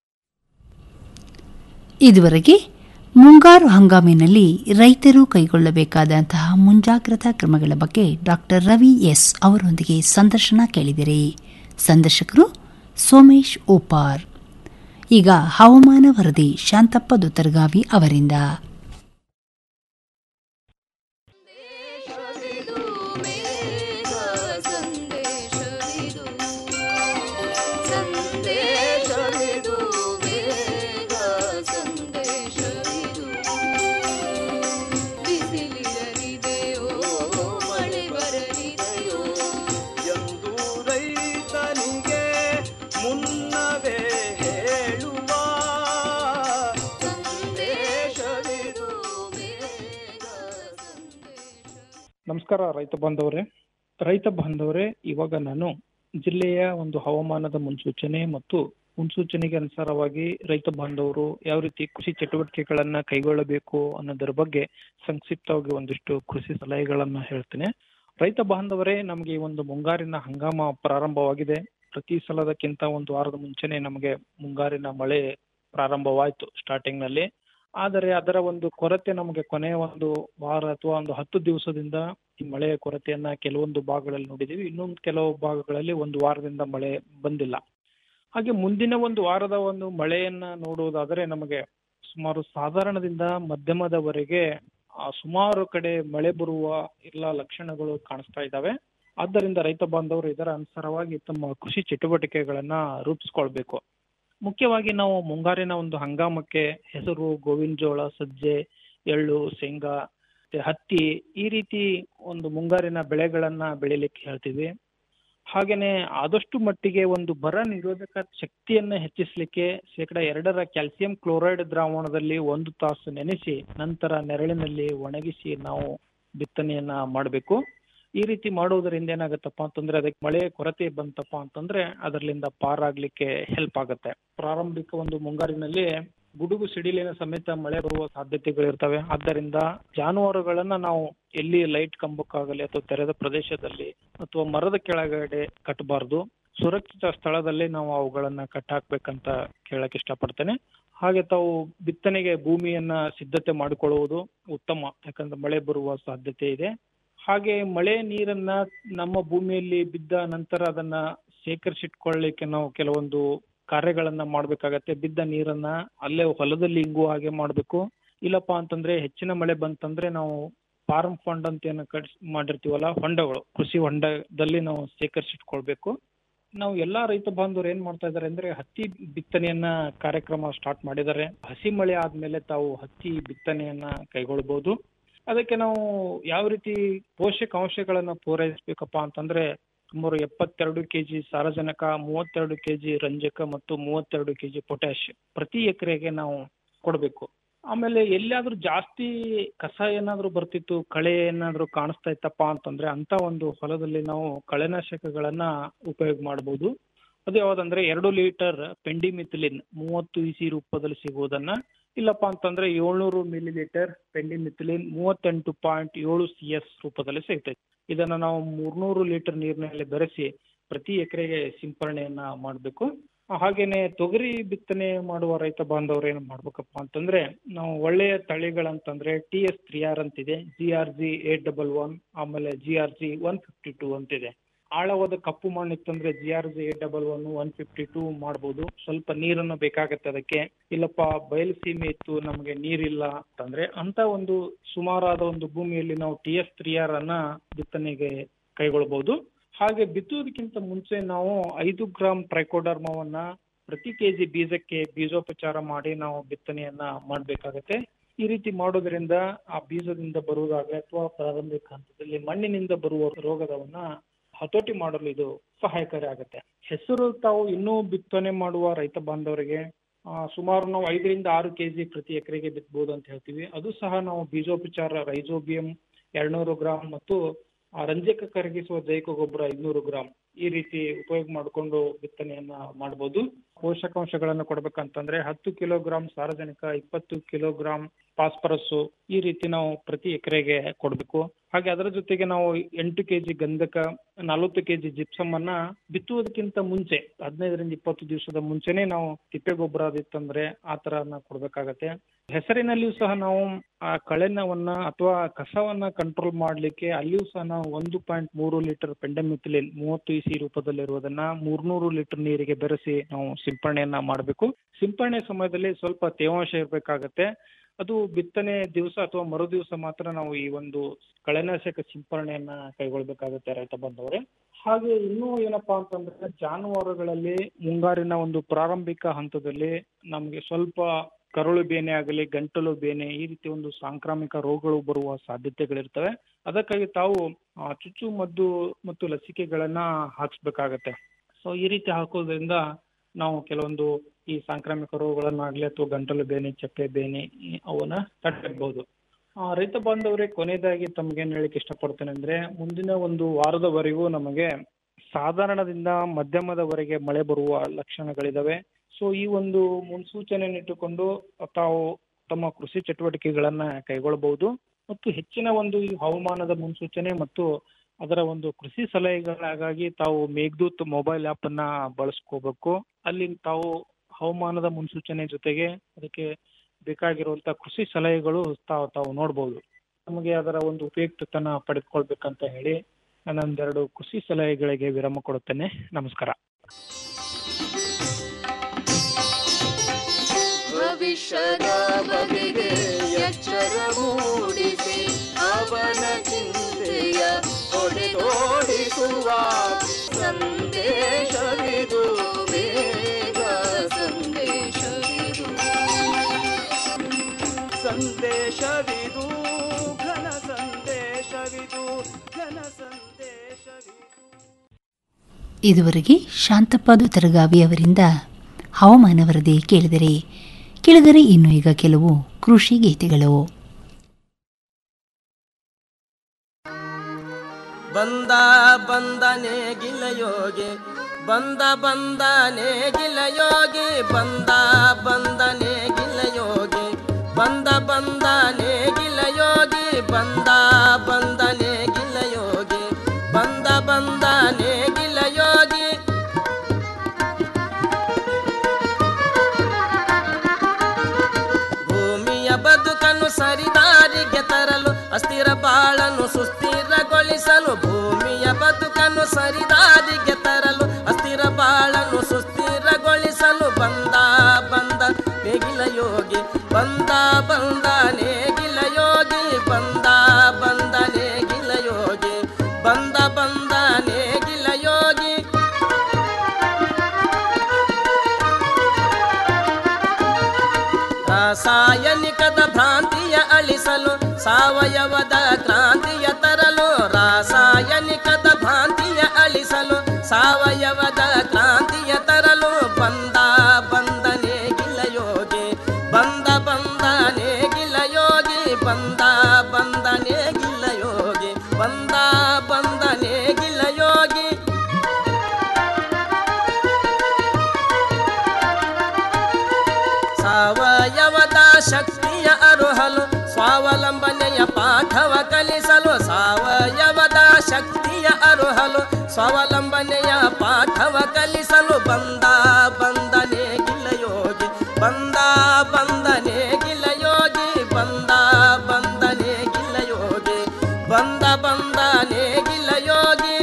ಇದುವರೆಗೆ ಮುಂಗಾರು ಹಂಗಾಮಿನಲ್ಲಿ ರೈತರು ಕೈಗೊಳ್ಳಬೇಕಾದಂತಹ ಮುಂಜಾಗ್ರತಾ ಕ್ರಮಗಳ ಬಗ್ಗೆ ಡಾಕ್ಟರ್ ರವಿ ಎಸ್ ಅವರೊಂದಿಗೆ ಸಂದರ್ಶನ ಕೇಳಿದಿರಿ ಸಂದರ್ಶಕರು ಸೋಮೇಶ್ ಓಪಾರ್ ಈಗ ಹವಾಮಾನ ವರದಿ ಶಾಂತಪ್ಪ ದುತ್ತರಗಾವಿ ಅವರಿಂದ ಸಂದೇಶವಿದು ಮೇಘ ಸಂದೇಶವಿದು ಸಂದೇಶವಿದು ಮೇಘ ಸಂದೇಶವಿದು ಬಿಸಿಲಿರಲಿದೆಯೋ ಮಳೆ ಬರಲಿ ನಮಸ್ಕಾರ ರೈತ ಬಾಂಧವರೇ ರೈತ ಬಾಂಧವರೇ ಇವಾಗ ನಾನು ಜಿಲ್ಲೆಯ ಒಂದು ಹವಾಮಾನದ ಮುನ್ಸೂಚನೆ ಮತ್ತು ಮುನ್ಸೂಚನೆಗೆ ಅನುಸಾರವಾಗಿ ರೈತ ಬಾಂಧವರು ಯಾವ ರೀತಿ ಕೃಷಿ ಚಟುವಟಿಕೆಗಳನ್ನ ಕೈಗೊಳ್ಳಬೇಕು ಅನ್ನೋದರ ಬಗ್ಗೆ ಸಂಕ್ಷಿಪ್ತವಾಗಿ ಒಂದಿಷ್ಟು ಕೃಷಿ ಸಲಹೆಗಳನ್ನ ಹೇಳ್ತೇನೆ ರೈತ ಬಾಂಧವರೇ ನಮಗೆ ಈ ಒಂದು ಮುಂಗಾರಿನ ಹಂಗಾಮ ಪ್ರಾರಂಭವಾಗಿದೆ ಪ್ರತಿ ಸಲದಕ್ಕಿಂತ ಒಂದು ವಾರದ ಮುಂಚೆನೆ ನಮಗೆ ಮುಂಗಾರಿನ ಮಳೆ ಪ್ರಾರಂಭವಾಯಿತು ಸ್ಟಾರ್ಟಿಂಗ್ ನಲ್ಲಿ ಆದರೆ ಅದರ ಒಂದು ಕೊರತೆ ನಮಗೆ ಕೊನೆಯ ಒಂದು ವಾರ ಅಥವಾ ಒಂದು ಹತ್ತು ದಿವಸದಿಂದ ಈ ಮಳೆಯ ಕೊರತೆಯನ್ನ ಕೆಲವೊಂದು ಭಾಗಗಳಲ್ಲಿ ನೋಡಿದೀವಿ ಇನ್ನೊಂದು ಕೆಲವು ಭಾಗಗಳಲ್ಲಿ ಒಂದು ವಾರದಿಂದ ಮಳೆ ಬಂದಿಲ್ಲ ಹಾಗೆ ಮುಂದಿನ ಒಂದು ವಾರದ ಒಂದು ಮಳೆಯನ್ನ ನೋಡುವುದಾದರೆ ನಮಗೆ ಸುಮಾರು ಸಾಧಾರಣದಿಂದ ಮಧ್ಯಮದವರೆಗೆ ಆ, ಸುಮಾರು ಕಡೆ ಮಳೆ ಬರುವ ಎಲ್ಲ ಲಕ್ಷಣಗಳು ಕಾಣಿಸ್ತಾ ಇದ್ದಾವೆ ಆದ್ದರಿಂದ ರೈತ ಬಾಂಧವರು ಇದರ ಅನುಸಾರವಾಗಿ ತಮ್ಮ ಕೃಷಿ ಚಟುವಟಿಕೆಗಳನ್ನ ರೂಪಿಸ್ಕೊಳ್ಬೇಕು ಮುಖ್ಯವಾಗಿ ನಾವು ಮುಂಗಾರಿನ ಒಂದು ಹಂಗಾಮಕ್ಕೆ ಹೆಸರು ಗೋವಿನ ಜೋಳ ಸಜ್ಜೆ ಎಳ್ಳು ಶೇಂಗಾ ಮತ್ತೆ ಹತ್ತಿ ಈ ರೀತಿ ಒಂದು ಮುಂಗಾರಿನ ಬೆಳೆಗಳನ್ನ ಬೆಳಿಲಿಕ್ಕೆ ಹೇಳ್ತೀವಿ ಹಾಗೇನೆ ಆದಷ್ಟು ಮಟ್ಟಿಗೆ ಒಂದು ಬರ ನಿರೋಧಕ ಶಕ್ತಿಯನ್ನ ಹೆಚ್ಚಿಸಲಿಕ್ಕೆ ಶೇಕಡ ಎರಡರ ಕ್ಯಾಲ್ಸಿಯಂ ಕ್ಲೋರೈಡ್ ದ್ರಾವಣದಲ್ಲಿ ಒಂದು ತಾಸು ನೆನೆಸಿ ನಂತರ ನೆರಳಿನಲ್ಲಿ ಒಣಗಿಸಿ ನಾವು ಬಿತ್ತನೆಯನ್ನ ಮಾಡಬೇಕು ಈ ರೀತಿ ಮಾಡುವುದರಿಂದ ಏನಾಗುತ್ತಪ್ಪ ಅಂತಂದ್ರೆ ಅದಕ್ಕೆ ಮಳೆ ಕೊರತೆ ಬಂತಪ್ಪ ಅಂತಂದ್ರೆ ಅದರಲ್ಲಿಂದ ಪಾರಾಗ್ಲಿಕ್ಕೆ ಹೆಲ್ಪ್ ಆಗುತ್ತೆ ಪ್ರಾರಂಭಿಕ ಒಂದು ಮುಂಗಾರಿನಲ್ಲಿ ಗುಡುಗು ಸಿಡಿಲಿನ ಸಮೇತ ಮಳೆ ಬರುವ ಸಾಧ್ಯತೆಗಳಿರ್ತವೆ ಆದ್ದರಿಂದ ಜಾನುವಾರುಗಳನ್ನ ನಾವು ಎಲ್ಲಿ ಲೈಟ್ ಕಂಬಕ್ಕಾಗಲಿ ಅಥವಾ ತೆರೆದ ಪ್ರದೇಶದಲ್ಲಿ ಅಥವಾ ಮರದ ಕೆಳಗಡೆ ಕಟ್ಟಬಾರ್ದು ಸುರಕ್ಷಿತ ಸ್ಥಳದಲ್ಲಿ ನಾವು ಅವುಗಳನ್ನ ಕಟ್ಟಾಕ್ಬೇಕಂತ ಕೇಳಕ್ ಇಷ್ಟಪಡ್ತೇನೆ ಹಾಗೆ ತಾವು ಬಿತ್ತನೆಗೆ ಭೂಮಿಯನ್ನ ಸಿದ್ಧತೆ ಮಾಡಿಕೊಳ್ಳುವುದು ಉತ್ತಮ ಯಾಕಂದ್ರೆ ಮಳೆ ಬರುವ ಸಾಧ್ಯತೆ ಇದೆ ಹಾಗೆ ಮಳೆ ನೀರನ್ನ ನಮ್ಮ ಭೂಮಿಯಲ್ಲಿ ಬಿದ್ದ ನಂತರ ಅದನ್ನ ಶೇಖರಿಸಿಟ್ಕೊಳ್ಳಿಕ್ಕೆ ನಾವು ಕೆಲವೊಂದು ಕಾರ್ಯಗಳನ್ನ ಮಾಡ್ಬೇಕಾಗತ್ತೆ ಬಿದ್ದ ನೀರನ್ನ ಅಲ್ಲೇ ಹೊಲದಲ್ಲಿ ಇಂಗುವ ಹಾಗೆ ಮಾಡ್ಬೇಕು ಇಲ್ಲಪ್ಪ ಅಂತಂದ್ರೆ ಹೆಚ್ಚಿನ ಮಳೆ ಬಂತಂದ್ರೆ ನಾವು ಫಾರ್ಮ್ ಫಂಡ್ ಅಂತ ಏನು ಕಟ್ಸ್ ಮಾಡಿರ್ತೀವಲ್ಲ ಹೊಂಡಗಳು ಕೃಷಿ ಹೊಂಡದಲ್ಲಿ ನಾವು ಶೇಖರಿಸಿಟ್ಕೊಳ್ಬೇಕು ನಾವು ಎಲ್ಲಾ ರೈತ ಬಾಂಧವರು ಏನ್ ಮಾಡ್ತಾ ಇದಾರೆ ಅಂದ್ರೆ ಹತ್ತಿ ಬಿತ್ತನೆಯನ್ನ ಕಾರ್ಯಕ್ರಮ ಸ್ಟಾರ್ಟ್ ಮಾಡಿದ್ದಾರೆ ಹಸಿ ಮಳೆ ಆದ್ಮೇಲೆ ತಾವು ಹತ್ತಿ ಬಿತ್ತನೆಯನ್ನ ಕೈಗೊಳ್ಬಹುದು ಅದಕ್ಕೆ ನಾವು ಯಾವ ರೀತಿ ಪೋಷಕಾಂಶಗಳನ್ನ ಪೂರೈಸಬೇಕಪ್ಪ ಅಂತಂದ್ರೆ ಸುಮಾರು ಎಪ್ಪತ್ತೆರಡು ಕೆಜಿ ಸಾರಜನಕ ಮೂವತ್ತೆರಡು ಕೆಜಿ ರಂಜಕ ಮತ್ತು ಮೂವತ್ತೆರಡು ಕೆಜಿ ಪೊಟ್ಯಾಶ್ ಪ್ರತಿ ಎಕರೆಗೆ ನಾವು ಕೊಡಬೇಕು ಆಮೇಲೆ ಎಲ್ಲಿಯಾದ್ರೂ ಜಾಸ್ತಿ ಕಸ ಏನಾದ್ರೂ ಬರ್ತಿತ್ತು ಕಳೆ ಏನಾದ್ರೂ ಕಾಣಿಸ್ತಾ ಇತ್ತಪ್ಪ ಅಂತಂದ್ರೆ ಅಂತ ಒಂದು ಹೊಲದಲ್ಲಿ ನಾವು ಕಳೆನಾಶಕಗಳನ್ನ ಉಪಯೋಗ ಮಾಡಬಹುದು ಅದು ಯಾವ್ದಂದ್ರೆ ಎರಡು ಲೀಟರ್ ಪೆಂಡಿಮಿಥಿಲಿನ್ ಮೂವತ್ತು ಇಸಿ ರೂಪದಲ್ಲಿ ಸಿಗುವುದನ್ನ ಇಲ್ಲಪ್ಪ ಅಂತಂದ್ರೆ ಏಳ್ನೂರು ಮಿಲಿ ಲೀಟರ್ ಪೆಂಡಿಮಿಥಿಲಿನ್ ಮೂವತ್ತೆಂಟು ಪಾಯಿಂಟ್ ಏಳು ಸಿ ಎಸ್ ರೂಪದಲ್ಲಿ ಸಿಗ್ತೈತೆ ಇದನ್ನ ನಾವು ಮೂರ್ನೂರು ಲೀಟರ್ ನೀರಿನಲ್ಲಿ ಬೆರೆಸಿ ಪ್ರತಿ ಎಕರೆಗೆ ಸಿಂಪರಣೆಯನ್ನ ಮಾಡಬೇಕು ಹಾಗೇನೆ ತೊಗರಿ ಬಿತ್ತನೆ ಮಾಡುವ ರೈತ ಬಾಂಧವರು ಏನ್ ಮಾಡ್ಬೇಕಪ್ಪ ಅಂತಂದ್ರೆ ನಾವು ಒಳ್ಳೆಯ ತಳಿಗಳಂತಂದ್ರೆ ಟಿ ಎಸ್ ತ್ರೀ ಆರ್ ಅಂತಿದೆ G R G eight double one ಆಮೇಲೆ G R G one fifty two ಅಂತಿದೆ ಆಳವಾದ ಕಪ್ಪು ಮಣ್ಣು ಇತ್ತಂದ್ರೆ G R G eight double one one fifty two ಮಾಡ್ಬೋದು ಸ್ವಲ್ಪ ನೀರನ್ನು ಬೇಕಾಗತ್ತೆ ಅದಕ್ಕೆ ಇಲ್ಲಪ್ಪ ಬಯಲು ಸೀಮೆ ಇತ್ತು ನಮಗೆ ನೀರಿಲ್ಲ ಅಂತಂದ್ರೆ ಅಂತ ಒಂದು ಸುಮಾರಾದ ಒಂದು ಭೂಮಿಯಲ್ಲಿ ನಾವು ಟಿ ಎಸ್ ತ್ರೀ ಆರ್ ಅನ್ನ ಬಿತ್ತನೆಗೆ ಕೈಗೊಳ್ಬಹುದು ಹಾಗೆ ಬಿತ್ತುವುದಕ್ಕಿಂತ ಮುಂಚೆ ನಾವು ಐದು ಗ್ರಾಂ ಟ್ರೈಕೋಡರ್ಮವನ್ನ ಪ್ರತಿ ಕೆಜಿ ಬೀಜಕ್ಕೆ ಬೀಜೋಪಚಾರ ಮಾಡಿ ನಾವು ಬಿತ್ತನೆಯನ್ನ ಮಾಡಬೇಕಾಗತ್ತೆ ಈ ರೀತಿ ಮಾಡೋದ್ರಿಂದ ಆ ಬೀಜದಿಂದ ಬರುವುದಾಗಲಿ ಅಥವಾ ಪ್ರಾರಂಭಿಕ ಹಂತದಲ್ಲಿ ಮಣ್ಣಿನಿಂದ ಬರುವ ರೋಗದವನ್ನ ಹತೋಟಿ ಮಾಡಲು ಇದು ಸಹಾಯಕಾರಿ ಆಗುತ್ತೆ ಹೆಸರು ತಾವು ಇನ್ನೂ ಬಿತ್ತನೆ ಮಾಡುವ ರೈತ ಬಾಂಧವರಿಗೆ ಆ, ಸುಮಾರು ನಾವು ಐದರಿಂದ ಆರು ಕೆಜಿ ಪ್ರತಿ ಎಕರೆಗೆ ಬಿತ್ತಬಹುದು ಅಂತ ಹೇಳ್ತೀವಿ ಅದು ಸಹ ನಾವು ಬೀಜೋಪಚಾರ ರೈಜೋಬಿಯಂ ಎರಡ್ನೂರು ಗ್ರಾಂ ಮತ್ತು ಆ ರಂಜಕ ಕರಗಿಸುವ ಜೈವಿಕ ಗೊಬ್ಬರ ಐದ್ನೂರು ಗ್ರಾಂ ಈ ರೀತಿ ಉಪಯೋಗ ಮಾಡಿಕೊಂಡು ಬಿತ್ತನೆಯನ್ನ ಮಾಡಬಹುದು ಪೋಷಕಾಂಶಗಳನ್ನು ಕೊಡ್ಬೇಕಂತಂದ್ರೆ ಹತ್ತು ಕಿಲೋಗ್ರಾಂ ಸಾರಜನಕ ಇಪ್ಪತ್ತು ಕಿಲೋಗ್ರಾಂ ಫಾಸ್ಫರಸ್ ಈ ರೀತಿ ನಾವು ಪ್ರತಿ ಎಕರೆಗೆ ಕೊಡಬೇಕು ಹಾಗೆ ಅದರ ಜೊತೆಗೆ ನಾವು ಎಂಟು ಕೆಜಿ ಗಂಧಕ ನಲವತ್ತು ಕೆಜಿ ಜಿಪ್ಸಮ್ ಅನ್ನ ಬಿತ್ತುವುದಕ್ಕಿಂತ ಮುಂಚೆ ಹದಿನೈದರಿಂದ ಇಪ್ಪತ್ತು ದಿವಸದ ಮುಂಚೆನೆ ನಾವು ತಿಪ್ಪೆ ಗೊಬ್ಬರ ಅದಿತ್ತಂದ್ರೆ ಆ ತರನ ಕೊಡ್ಬೇಕಾಗತ್ತೆ ಹೆಸರಿನಲ್ಲಿಯೂ ಸಹ ನಾವು ಆ ಕಳೆನವನ್ನ ಅಥವಾ ಕಸವನ್ನ ಕಂಟ್ರೋಲ್ ಮಾಡ್ಲಿಕ್ಕೆ ಅಲ್ಲಿಯೂ ಸಹ ನಾವು ಒಂದು ಪಾಯಿಂಟ್ ಮೂರು ಲೀಟರ್ ಪೆಂಡಮಿಥಿಲಿನ್ ಮೂವತ್ತು ಇಸಿ ರೂಪದಲ್ಲಿರುವುದನ್ನ ಮೂರ್ನೂರು ಲೀಟರ್ ನೀರಿಗೆ ಬೆರೆಸಿ ನಾವು ಸಿಂಪರಣೆಯನ್ನ ಮಾಡಬೇಕು ಸಿಂಪರಣೆ ಸಮಯದಲ್ಲಿ ಸ್ವಲ್ಪ ತೇವಾಂಶ ಇರಬೇಕಾಗತ್ತೆ ಅದು ಬಿತ್ತನೆ ದಿವಸ ಅಥವಾ ಮರು ದಿವಸ ಮಾತ್ರ ನಾವು ಈ ಒಂದು ಕಳೆನಾಶಕ ಸಿಂಪರಣೆಯನ್ನ ಕೈಗೊಳ್ಬೇಕಾಗುತ್ತೆ ರೈತ ಬಂದವರೇ ಹಾಗೆ ಇನ್ನೂ ಏನಪ್ಪಾ ಅಂತಂದ್ರೆ ಜಾನುವಾರುಗಳಲ್ಲಿ ಮುಂಗಾರಿನ ಒಂದು ಪ್ರಾರಂಭಿಕ ಹಂತದಲ್ಲಿ ನಮಗೆ ಸ್ವಲ್ಪ ಕರುಳು ಬೇನೆ ಆಗಲಿ ಗಂಟಲು ಬೇನೆ ಈ ರೀತಿ ಒಂದು ಸಾಂಕ್ರಾಮಿಕ ರೋಗಗಳು ಬರುವ ಸಾಧ್ಯತೆಗಳಿರ್ತವೆ ಅದಕ್ಕಾಗಿ ತಾವು ಆ, ಚುಚ್ಚು ಮದ್ದು ಮತ್ತು ಲಸಿಕೆಗಳನ್ನ ಹಾಕ್ಸ್ಬೇಕಾಗತ್ತೆ ಸೊ ಈ ರೀತಿ ಹಾಕೋದ್ರಿಂದ ನಾವು ಕೆಲವೊಂದು ಈ ಸಾಂಕ್ರಾಮಿಕ ರೋಗಗಳನ್ನಾಗ್ಲಿ ಅಥವಾ ಗಂಟಲು ಬೇನೆ ಚಪ್ಪೆ ಬೇನೆ ಈ ಅವನ್ನ ತಡೆಗಟ್ಟಬಹುದು ಆ, ರೈತ ಬಾಂಧವರೇ ಕೊನೆಯದಾಗಿ ತಮ್ಗೇನ್ ಹೇಳಕ್ ಇಷ್ಟಪಡ್ತೇನೆ ಅಂದ್ರೆ ಮುಂದಿನ ಒಂದು ವಾರದವರೆಗೂ ನಮಗೆ ಸಾಧಾರಣದಿಂದ ಮಧ್ಯಮದವರೆಗೆ ಮಳೆ ಬರುವ ಲಕ್ಷಣಗಳಿದಾವೆ ಸೊ ಈ ಒಂದು ಮುನ್ಸೂಚನೆಯನ್ನಿಟ್ಟುಕೊಂಡು ತಾವು ತಮ್ಮ ಕೃಷಿ ಚಟುವಟಿಕೆಗಳನ್ನ ಕೈಗೊಳ್ಳಬಹುದು ಮತ್ತು ಹೆಚ್ಚಿನ ಒಂದು ಈ ಹವಾಮಾನದ ಮುನ್ಸೂಚನೆ ಮತ್ತು ಅದರ ಒಂದು ಕೃಷಿ ಸಲಹೆಗಳಿಗಾಗಿ ತಾವು ಮೇಘದೂತ್ ಮೊಬೈಲ್ ಆಪ್ ಅನ್ನ ಬಳಸ್ಕೋಬೇಕು ಅಲ್ಲಿ ತಾವು ಹವಾಮಾನದ ಮುನ್ಸೂಚನೆ ಜೊತೆಗೆ ಅದಕ್ಕೆ ಬೇಕಾಗಿರುವಂತ ಕೃಷಿ ಸಲಹೆಗಳು ತಾವು ತಾವು ನೋಡ್ಬೋದು ನಮಗೆ ಅದರ ಒಂದು ಉಪಯುಕ್ತತನ ಪಡೆದುಕೊಳ್ಬೇಕಂತ ಹೇಳಿ ನಾನೊಂದೆರಡು ಕೃಷಿ ಸಲಹೆಗಳಿಗೆ ವಿರಾಮ ಕೊಡುತ್ತೇನೆ ನಮಸ್ಕಾರ ಭವಿಷ್ಯದ ಬಗೆಗೆ ಎಚ್ಚರ ಮೂಡಿಸಿ ಅವನ ಚಿಂತೆಯ ಹೊಡೆದೋಡಿಸುವ ಸಂದೇಶವಿದು ಬೇಗ ಸಂದೇಶವಿದು ಸಂದೇಶವಿದು ಘನ ಸಂದೇಶವಿದು ಘನ ಸಂದೇಶವಿದು ಇದುವರೆಗೆ ಶಾಂತಪ್ಪ ತರಗಾವಿ ಅವರಿಂದ ಹವಾಮಾನ ವರದಿ ಕೇಳಿದರೆ ಕೆಳಗರೆ ಇನ್ನು ಈಗ ಕೆಲವು ಕೃಷಿ ಗೀತೆಗಳು ಬಂದ ಬಂದನೆ ಗಿಲಯೋಗಿ ಬಂದ ಬಂದನೆ ಗಿಲಯೋಗಿ ಬಂದ ಬಂದನೆ ಗಿಲಯೋಗಿ ಬಂದ ಬಂದನೆ ಗಿಲಯೋಗಿ ಬಂದ ಬಂದನೆ ಗಿಲಯೋಗಿ ಬಂದ ಬಂದನೆ ಗಿಲಯೋಗಿ ಭೂಮಿಯ ಬದುಕನ್ನು ಸರಿದಾರಿಗೆ ತರಲು ಅಸ್ಥಿರ ಬಾಳನ್ನು ಸುಸ್ಥಿರಗೊಳಿಸಲು ಭೂಮಿಯ ಬದುಕನ್ನು ಸರಿದಾರಿಗೆ ತರಲು ಅಸ್ಥಿರ ಬಾಳನ್ನು ಸುಸ್ಥಿರಗೊಳಿಸಲು ಬಂದ ಬಂದ ನೇಗಿಲ ಯೋಗಿ ಬಂದ ಬಂದ ನೇಗಿಲ ಯೋಗಿ ಬಂದ ಬಂದ ನೇಗಿಲ ಯೋಗಿ ಬಂದ ಬಂದ ನೇಗಿಲ ಯೋಗಿ ರಾಸಾಯನಿಕದ ಭ್ರಾಂತಿಯ ಅಳಿಸಲು ಸಾವಯವದ ಕ್ರಾಂತಿಯ ತರಲು ರಾಸಾಯನಿಕದ ಭ್ರಾಂತಿಯ ಅಳಿಸಲು ಸಾವಯವದ ಕ್ರಾಂತಿಯ ತರಲು ಬಂದ ಬಂದನೆ ಗಿಲಯೋಗಿ ಬಂದ ಬಂದನೆ ಗಿಲಯೋಗಿ ಬಂದ ಬಂದನೆ ಗಿಲಯೋಗಿ ಬಂದ ಬಂದನೆ ಗಿಲಯೋಗಿ ಸಾವಯವದ ಶಕ್ತಿಯ ಅರುಹಲು ಸ್ವಾವಲಂಬನೆಯ ಪಾಠವ ಕಲಿಸಲು ಸಾವಯವದ ಶಕ್ತಿಯ ಅರುಹಲು ಸ್ವಾವಲಂಬನೆಯ ಪಾಠವ ಕಲಿಸಲು ಬಂದ ಬಂದನೆ ಗಿಲಯೋಗಿ ಬಂದ ಬಂದನೆ ಗಿಲಯೋಗಿ ಬಂದ ಬಂದನೆ ಗಿಲಯೋಗಿ ಬಂದ ಬಂದನೆ ಗಿಲಯೋಗಿ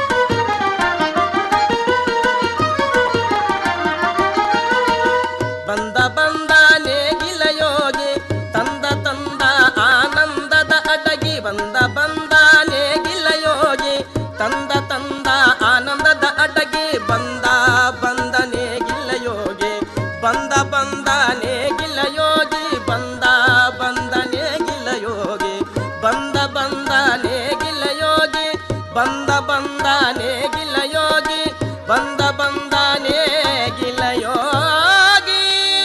ಬಂದ ಬಂದ ನೇಗಿಲ ಯೋಗಿ ತಂದ ತಂದ ಆನಂದದ ಅಡಗಿ ಬಂದ ಬಂದ ನೇಗಿಲ ಯೋಗಿ ತಂದ ತಂದ ಆನಂದದ ಅಡಗಿ ಬಂದ ಬಂದ ನೇಗಿಲ ಯೋಗಿ ಬಂದ ಬಂದ ನೇಗಿಲ ಯೋಗಿ ಬಂದ ಬಂದ ನೇಗಿಲ ಯೋಗಿ ಬಂದ ಬಂದ ನೇಗಿಲ ಯೋಗಿ ಬಂದ ಬಂದ ನೇಗಿಲ ಯೋಗಿ ಬಂದ ಬಂದ ನೇಗಿಲ ಯೋಗಿ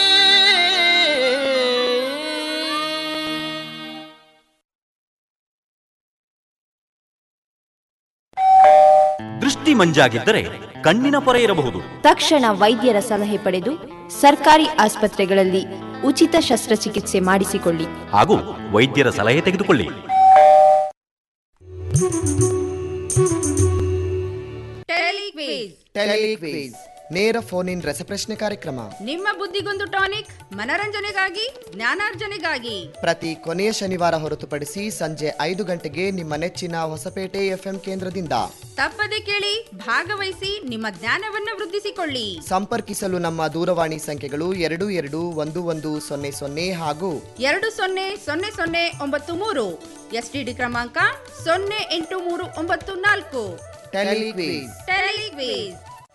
ದೃಷ್ಟಿ ಮಂಜಾಗಿದ್ದರೆ ಕಣ್ಣಿನ ಪೊರೆ ಇರಬಹುದು ತಕ್ಷಣ ವೈದ್ಯರ ಸಲಹೆ ಪಡೆದು ಸರ್ಕಾರಿ ಆಸ್ಪತ್ರೆಗಳಲ್ಲಿ ಉಚಿತ ಶಸ್ತ್ರಚಿಕಿತ್ಸೆ ಮಾಡಿಸಿಕೊಳ್ಳಿ ಹಾಗೂ ವೈದ್ಯರ ಸಲಹೆ ತೆಗೆದುಕೊಳ್ಳಿ ಟೆಲಿಕ್ವಿz ಟೆಲಿಕ್ವಿz ನೇರ ಫೋನ್ ಇನ್ ರಸಪ್ರಶ್ನೆ ಕಾರ್ಯಕ್ರಮ ನಿಮ್ಮ ಬುದ್ಧಿಗೊಂದು ಟಾನಿಕ್ ಮನರಂಜನೆಗಾಗಿ ಜ್ಞಾನಾರ್ಜನೆಗಾಗಿ ಪ್ರತಿ ಕೊನೆಯ ಶನಿವಾರ ಹೊರತುಪಡಿಸಿ ಸಂಜೆ ಐದು ಗಂಟೆಗೆ ನಿಮ್ಮ ನೆಚ್ಚಿನ ಹೊಸಪೇಟೆ ಎಫ್ಎಂ ಕೇಂದ್ರದಿಂದ ತಪ್ಪದೆ ಕೇಳಿ ಭಾಗವಹಿಸಿ ನಿಮ್ಮ ಜ್ಞಾನವನ್ನು ವೃದ್ಧಿಸಿಕೊಳ್ಳಿ ಸಂಪರ್ಕಿಸಲು ನಮ್ಮ ದೂರವಾಣಿ ಸಂಖ್ಯೆಗಳು ಎರಡು ಎರಡು ಒಂದು ಒಂದು ಸೊನ್ನೆ ಸೊನ್ನೆ ಹಾಗೂ ಎರಡು ಸೊನ್ನೆ ಸೊನ್ನೆ ಸೊನ್ನೆ ಒಂಬತ್ತು ಮೂರು ಎಸ್ಟಿಡಿ ಕ್ರಮಾಂಕ ಸೊನ್ನೆ ಎಂಟು ಮೂರು ಒಂಬತ್ತು ನಾಲ್ಕು ಟೆಲಿಕ್ವಿz ಟೆಲಿಕ್ವಿz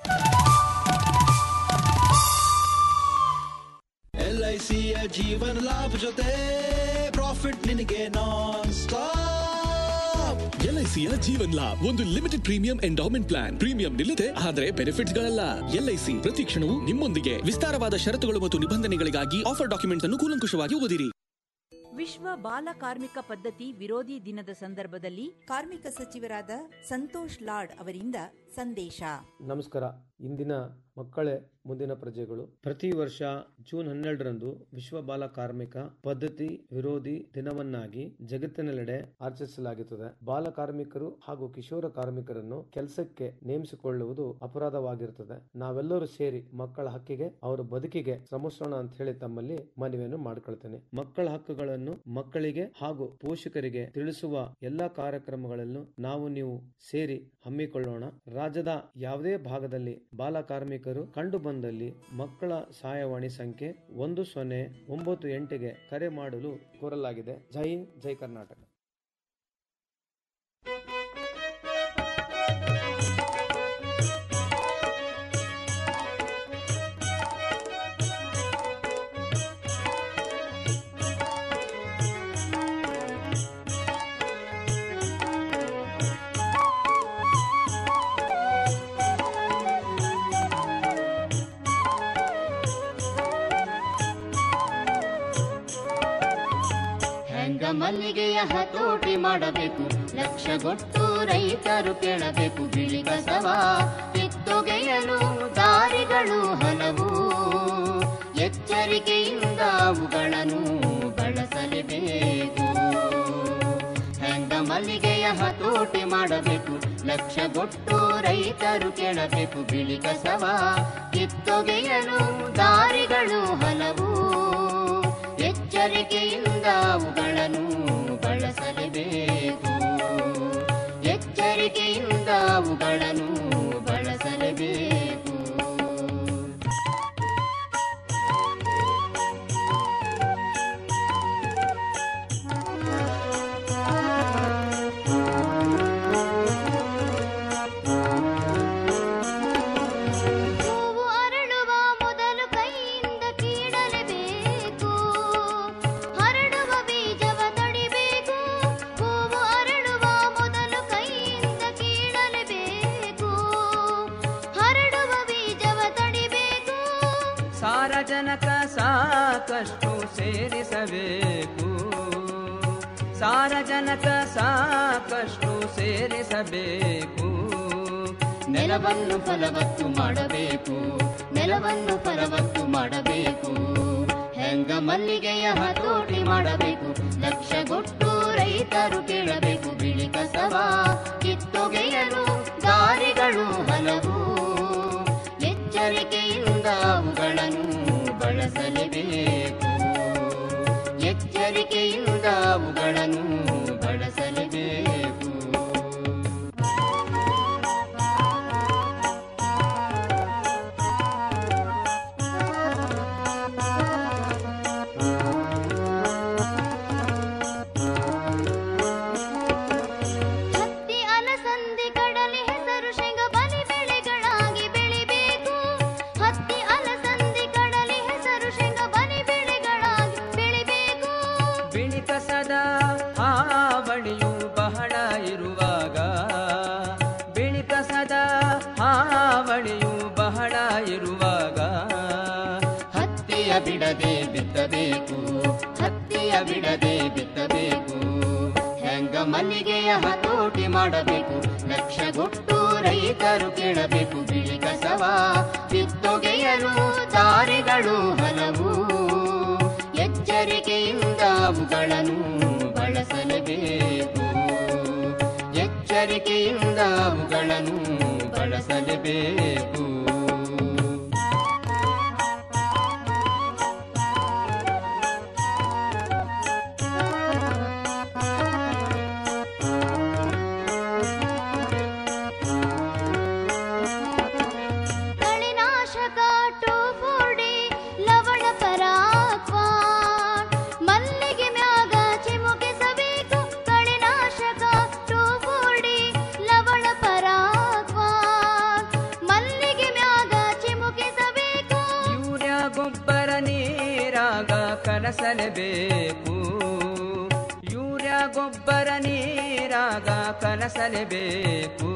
ಎಲ್ಐಸಿಯ ಜೀವನ ಲಾಭ ಜೊತೆ ಪ್ರಾಫಿಟ್ ನಿನಗೆ ನಾನ್ ಸ್ಟಾಪ್ ಎಲ್ಐಸಿಯ ಜೀವನ್ ಲಾಭ್ ಒಂದು limited premium endowment plan premium ನಿಲ್ಲದೆ ಆದರೆ ಬೆನಿಫಿಟ್ಸ್ ಗಳಲ್ಲ ಎಲ್ಐಸಿ ಪ್ರತಿ ಕ್ಷಣವೂ ನಿಮ್ಮೊಂದಿಗೆ ವಿಸ್ತಾರವಾದ ಷರತ್ತುಗಳು ಮತ್ತು ನಿಬಂಧನೆಗಳಿಗಾಗಿ ಆಫರ್ ಡಾಕ್ಯುಮೆಂಟ್ಸ್ ಅನ್ನು ಕೂಲಂಕುಷವಾಗಿ ಓದಿರಿ ವಿಶ್ವ ಬಾಲ ಕಾರ್ಮಿಕ ಪದ್ಧತಿ ವಿರೋಧಿ ದಿನದ ಸಂದರ್ಭದಲ್ಲಿ ಕಾರ್ಮಿಕ ಸಚಿವರಾದ ಸಂತೋಷ್ ಲಾಡ್ ಅವರಿಂದ ಸಂದೇಶ ನಮಸ್ಕಾರ ಇಂದಿನ ಮಕ್ಕಳೇ ಮುಂದಿನ ಪ್ರಜೆಗಳು ಪ್ರತಿ ವರ್ಷ ಜೂನ್ ಹನ್ನೆರಡರಂದು ವಿಶ್ವ ಬಾಲ ಕಾರ್ಮಿಕ ಪದ್ಧತಿ ವಿರೋಧಿ ದಿನವನ್ನಾಗಿ ಜಗತ್ತಿನೆಲ್ಲೆಡೆ ಆಚರಿಸಲಾಗುತ್ತದೆ ಬಾಲ ಕಾರ್ಮಿಕರು ಹಾಗೂ ಕಿಶೋರ ಕಾರ್ಮಿಕರನ್ನು ಕೆಲಸಕ್ಕೆ ನೇಮಿಸಿಕೊಳ್ಳುವುದು ಅಪರಾಧವಾಗಿರುತ್ತದೆ ನಾವೆಲ್ಲರೂ ಸೇರಿ ಮಕ್ಕಳ ಹಕ್ಕಿಗೆ ಅವರ ಬದುಕಿಗೆ ಶ್ರಮಿಸೋಣ ಅಂತ ಹೇಳಿ ತಮ್ಮಲ್ಲಿ ಮನವಿಯನ್ನು ಮಾಡಿಕೊಳ್ತೇನೆ ಮಕ್ಕಳ ಹಕ್ಕುಗಳನ್ನು ಮಕ್ಕಳಿಗೆ ಹಾಗೂ ಪೋಷಕರಿಗೆ ತಿಳಿಸುವ ಎಲ್ಲಾ ಕಾರ್ಯಕ್ರಮಗಳನ್ನು ನಾವು ನೀವು ಸೇರಿ ಹಮ್ಮಿಕೊಳ್ಳೋಣ ರಾಜ್ಯದ ಯಾವುದೇ ಭಾಗದಲ್ಲಿ ಬಾಲ ಕಾರ್ಮಿಕರು ಕಂಡು ಬಂದಲ್ಲಿ ಮಕ್ಕಳ ಸಹಾಯವಾಣಿ ಸಂಖ್ಯೆ ಒಂದು ಸೊನ್ನೆ ಒಂಬತ್ತು ಎಂಟಿಗೆ ಕರೆ ಮಾಡಲು ಕೋರಲಾಗಿದೆ ಜೈ ಹಿಂದ್ ಜೈ ಕರ್ನಾಟಕ ಹೆಂಗ ಮಲ್ಲಿಗೆಯ ಹತೋಟಿ ಮಾಡಬೇಕು ಲಕ್ಷಗೊಟ್ಟು ರೈತರು ಕೇಳಬೇಕು ಬಿಳಿ ಕಸವ ಕಿತ್ತೊಗೆಯಲು ದಾರಿಗಳು ಹಲವು ಎಚ್ಚರಿಕೆಯಿಂದ ಅವುಗಳನ್ನು ಬಳಸಲೇಬೇಕು ಹೆಂಗ ಮಲ್ಲಿಗೆಯ ಹತೋಟಿ ಮಾಡಬೇಕು ಲಕ್ಷಗೊಟ್ಟು ರೈತರು ಕೇಳಬೇಕು ಬಿಳಿ ಕಸವ ಕಿತ್ತೊಗೆಯಲು ದಾರಿಗಳು ಹಲವು ಎಚ್ಚರಿಕೆಯಿಂದ ಅವುಗಳನ್ನು ಬಳಸಲೇಬೇಕು ಎಚ್ಚರಿಕೆಯಿಂದ ಅವುಗಳನ್ನು ಬಳಸಲೇಬೇಕು ಹೂವು ಅರಳುವ ಮೊದಲು ಕೈಯಿಂದ ಕೀಳಲೇಬೇಕು ಹರಡುವ ಬೀಜವ ತಡಿಬೇಕು ಹೂವು ಅರಳುವ ಮೊದಲು ಕೈಯಿಂದ ಕೀಳಲೇಬೇಕು ಹರಡುವ ಬೀಜವ ತಡಿಬೇಕು ಸಾರಜನಕ ಸಾಕಷ್ಟು ಸೇರಿಸಬೇಕು ಸಾರಜನಕ ಸಾಕಷ್ಟು ಸೇರಿಸಬೇಕು ನೆಲವನ್ನು ಫಲವತ್ತು ಮಾಡಬೇಕು ನೆಲವನ್ನು ಫಲವತ್ತು ಮಾಡಬೇಕು ಹೆಂಗ ಮಲ್ಲಿಗೆಯ ಹತೋಟಿ ಮಾಡಬೇಕು ಲಕ್ಷಗೊಟ್ಟು ರೈತರು ಕೇಳಬೇಕು ಬಿಳಿ ಕಸವ ಕಿತ್ತೊಗೆಯಲು ದಾರಿಗಳು ಹಲವು ಎಚ್ಚರಿಕೆಯಿಂದ ಅವುಗಳನ್ನು ಬಳಸಲೇಬೇಕು ಎಚ್ಚರಿಕೆಯಿಂದ ಅವುಗಳನ್ನು ಬಳಸಲೇಬೇಕು ಹತ್ತಿ ಅಲಸಂದಿ ಕಡಲೆ ಹೆಸರು ಶೇಂಗ ಬಲಿ ಬೆಳೆಗಳಾಗಿ ಬೆಳಿಬೇಕು ಹತ್ತಿ ಅಲಸಂದಿ ಕಡಲೆ ಹೆಸರು ಶೇಂಗ ಬಲಿ ಬೆಳೆಗಳಾಗಿ ಬೆಳಿಬೇಕು ಬಿಳಿ ಕಸದ ಹಾವಳಿಯು ಬಹಳ ಇರುವಾಗ ಬಿಳಿ ಕಸದ ಹಾವಳಿಯು ಬಹಳ ಇರುವಾಗ ಹತ್ತಿಯ ಬಿಡದೆ ಬಿತ್ತಬೇಕು ಹತ್ತಿಯ ಬಿಡದೆ ಬಿತ್ತಬೇಕು ಹೆಂಗ ಮಲ್ಲಿಗೆಯ ಹತೋಟಿ ಮಾಡಬೇಕು ಲಕ್ಷಗೊಟ್ಟು ರೈತರು ಕೇಳಬೇಕು ಬಿಳಿ ಕಸವ ಕಿತ್ತೊಗೆಯಲು ದಾರಿಗಳು ಹಲವು ಎಚ್ಚರಿಕೆಯಿಂದ ಅವುಗಳನ್ನು ಬಳಸಲೇಬೇಕು ಎಚ್ಚರಿಕೆಯಿಂದ ಅವುಗಳನ್ನು ಬಳಸಲೇಬೇಕು ಕಳೆನಾಶಕ ಟೋಫೋಡಿ ಲವಣ ಪರಾಕ್ವಾ ಮಲ್ಲಿಗೆ ಮ್ಯಾಗ ಚಿಮುಕಿಸಬೇಕು ಕಳೆನಾಶಕ ಟೋಫೋಡಿ ಲವಣ ಪರಾಕ್ವಾ ಮಲ್ಲಿಗೆ ಮ್ಯಾಗ ಚಿಮುಕಿಸಬೇಕು ಯೂರಿಯಾ ಗೊಬ್ಬರ ನೀರಾಗ ಕಲಸಲೇಬೇಕು ಯೂರಿಯಾ ಗೊಬ್ಬರ ನೀರಾಗ ಕಲಸಲೇಬೇಕು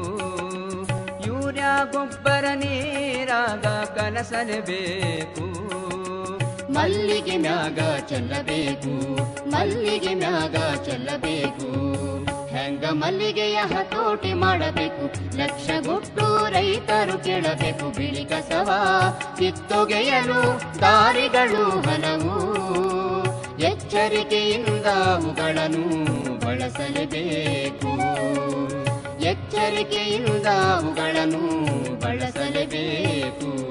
ಯೂರಿಯಾ ಗೊಬ್ಬರ ನೀರಾಗ ಕಲಸಲೇಬೇಕು ಮಲ್ಲಿಗೆ ಮ್ಯಾಗ ಚೆಲ್ಲಬೇಕು ಮಲ್ಲಿಗೆ ಮ್ಯಾಗ ಚೆಲ್ಲಬೇಕು ಹೆಂಗ ಮಲ್ಲಿಗೆಯ ಹತೋಟಿ ಮಾಡಬೇಕು ಲಕ್ಷಗೊಟ್ಟು ರೈತರು ಕೇಳಬೇಕು ಬಿಳಿ ಕಸವ ಕಿತ್ತೊಗೆಯಲು ದಾರಿಗಳು ಹಲವು ಎಚ್ಚರಿಕೆಯಿಂದ ಅವುಗಳನ್ನು ಬಳಸಲೇಬೇಕು ಎಚ್ಚರಿಕೆಯಿಂದ ಅವುಗಳನ್ನು ಬಳಸಲೇಬೇಕು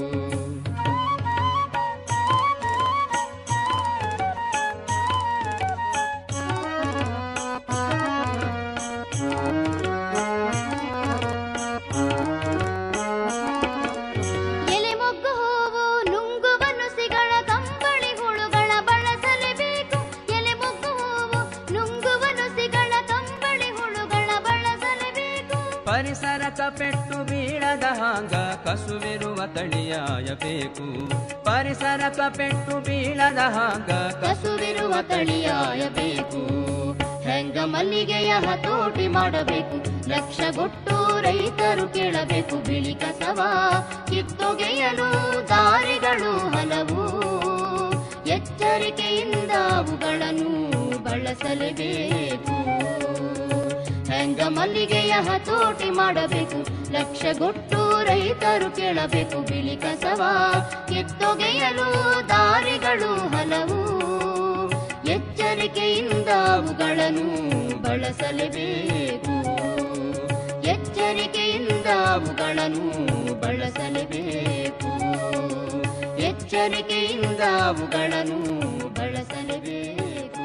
ಎಲೆ ಮೊಗ್ಗು ಹೂವು ನುಂಗುವ ನುಸಿಗಳ ಕಂಬಳಿ ಹುಳುಗಳ ಬಳಸಲೇಬೇಕು ಎಲೆ ಮೊಗ್ಗು ಹೂವು ನುಂಗುವ ನುಸಿಗಳ ಕಂಬಳಿ ಹುಳುಗಳ ಬಳಸಲೇಬೇಕು ಪರಿಸರಕ ಪೆಟ್ಟು ಬೀಳದ ಹಾಂಗ ಕಸುವಿರುವ ತಳಿಯಾಯಬೇಕು ಪರಿಸರಕ ಪೆಟ್ಟು ಬೀಳದ ಹಾಂಗ ಕಸುವಿರುವ ತಳಿಯಾಯಬೇಕು ಹೆಂಗ ಮಲ್ಲಿಗೆಯ ಹತೋಟಿ ಮಾಡಬೇಕು ಲಕ್ಷಗೊಟ್ಟು ರೈತರು ಕೇಳಬೇಕು ಬಿಳಿ ಕಸವ ಕಿತ್ತೊಗೆಯಲು ದಾರಿಗಳು ಹಲವು ಎಚ್ಚರಿಕೆಯಿಂದ ಅವುಗಳನ್ನು ಬಳಸಲೇಬೇಕು ಹೆಂಗ ಮಲ್ಲಿಗೆಯ ಹತೋಟಿ ಮಾಡಬೇಕು ಲಕ್ಷಗೊಟ್ಟು ರೈತರು ಕೇಳಬೇಕು ಬಿಳಿ ಕಸವ ಕಿತ್ತೊಗೆಯಲು ದಾರಿಗಳು ಹಲವು ಎಚ್ಚರಿಕೆಯಿಂದ ಅವುಗಳನ್ನು ಬಳಸಲೇಬೇಕು ಎಚ್ಚರಿಕೆಯಿಂದ ಅವುಗಳನ್ನು ಬಳಸಲೇಬೇಕು ಎಚ್ಚರಿಕೆಯಿಂದ ಅವುಗಳನ್ನು ಬಳಸಲೇಬೇಕು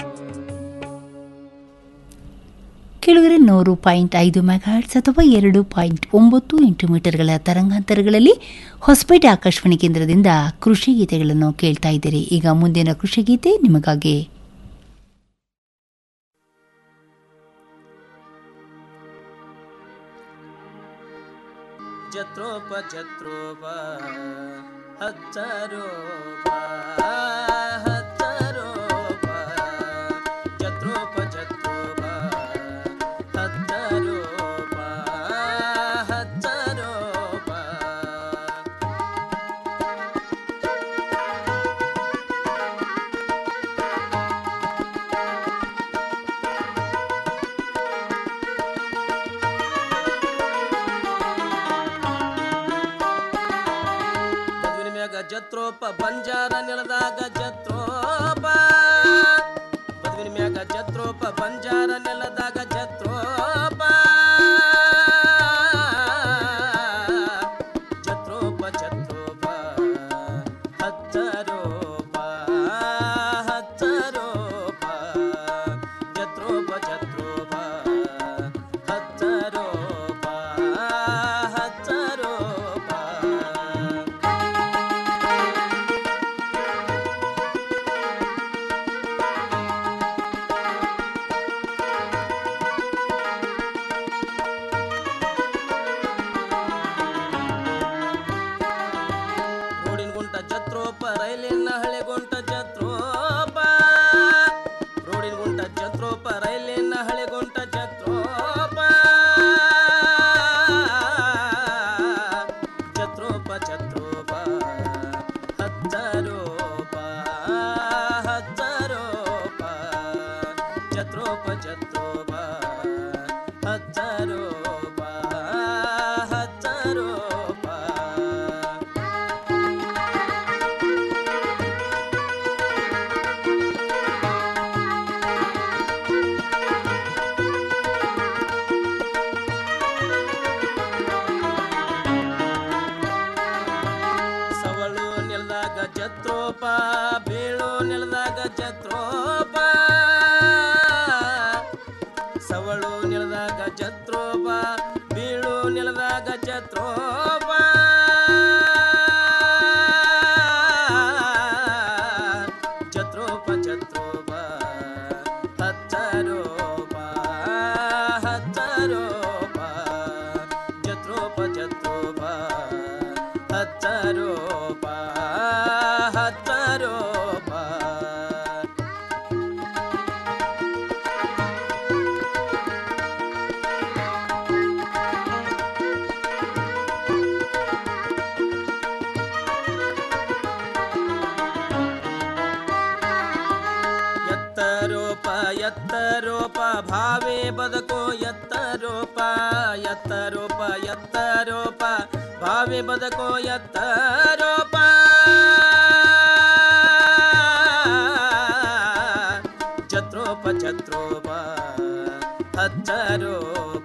ಕೆಳಗರೆ ನೂರು ಪಾಯಿಂಟ್ ಐದು ಮೆಗಾಹರ್ಟ್ಸ್ ಅಥವಾ ಎರಡು ಪಾಯಿಂಟ್ ಒಂಬತ್ತು ಎಂಟು ಮೀಟರ್ಗಳ ತರಂಗಾಂತರಗಳಲ್ಲಿ ಹೊಸಪೇಟೆ ಆಕಾಶವಾಣಿ ಕೇಂದ್ರದಿಂದ ಕೃಷಿ ಗೀತೆಗಳನ್ನು ಕೇಳ್ತಾ ಇದ್ದೀರಿ ಈಗ ಮುಂದಿನ ಕೃಷಿ ಗೀತೆ ನಿಮಗಾಗಿ ಜತ್ರೋಪ ಜತ್ರೋಪ ಹಚ್ಚರೋಪ ಹಚ್ಚರೋಪ ಜತ್ರೋಪ ಜತ್ರೋಪ ಹಚ್ಚರೋಪ ಹಚ್ಚರೋಪ ಮದುವಿನ ಮ್ಯಾಗ ಜತ್ರೋಪ ಬಂಜಾರ ನೆಲದಾಗ ಜತ್ರೋಪ ಮದುವಿನ ಮ್ಯಾಗ ಜತ್ರೋಪ ಬಂಜಾರ ನೆಲದಾಗ ಜತ್ರೋಪ ಜತ್ರೋಪ ಜತ್ರೋಪ ಹಚ್ಚರೋಪ ಹಚ್ಚರೋಪ ಜತ್ರೋಪ ಜತ್ರೋಪ ಹಚ್ಚರೋಪ ಹಚ್ಚರೋಪ ರೋಡಿನ ಗುಂಟ ಜತ್ರೋಪ ರೈಲಿನ ಹಳೆ ಗುಂಟ ಜತ್ರೋಪ ರೋಡಿನ ಗುಂಟ ಜತ್ರೋಪ ರೈಲಿನ ಹಳೆ ಗುಂಟ ಜತ್ರೋಪ ಜತ್ರೋಪ ಜತ್ರೋಪ ಹಚ್ಚರೋಪ ಹಚ್ಚರೋಪ ಜತ್ರೋಪ ಜತ್ರೋಪ ಹಚ್ಚರೋಪ ಹಚ್ಚರೋಪ ಸವಳು ನೆಲದಾಗ ಜತ್ರೋಪ ಬೀಳು ನೆಲದಾಗ ಜತ್ರೋಪ ಸವಳು ನೆಲದಾಗ ಜತ್ರೋಪ ಬೀಳು ನೆಲದಾಗ ಜತ್ರೋಪ ಜತ್ರೋಪ ಜತ್ರೋಪ ಹಚ್ಚರೋಪ ಹಚ್ಚರೋಪ ಜತ್ರೋಪ ಜತ್ರೋಪ ಹಚ್ಚರೋಪ ಹಚ್ಚರೋಪ ಎತ್ತರೋಪ ಎತ್ತರೋಪ ಭಾವೇ ಬದುಕೋ ಎತ್ತರೋಪ ಎತ್ತರೋಪ ಎತ್ತರೋಪ ಭಾವೇ ಬದುಕೋ ಎತ್ತರೋಪ ಜತ್ರೋಪ ಛತ್ರೋಪ ಹಚ್ಚರೋಪ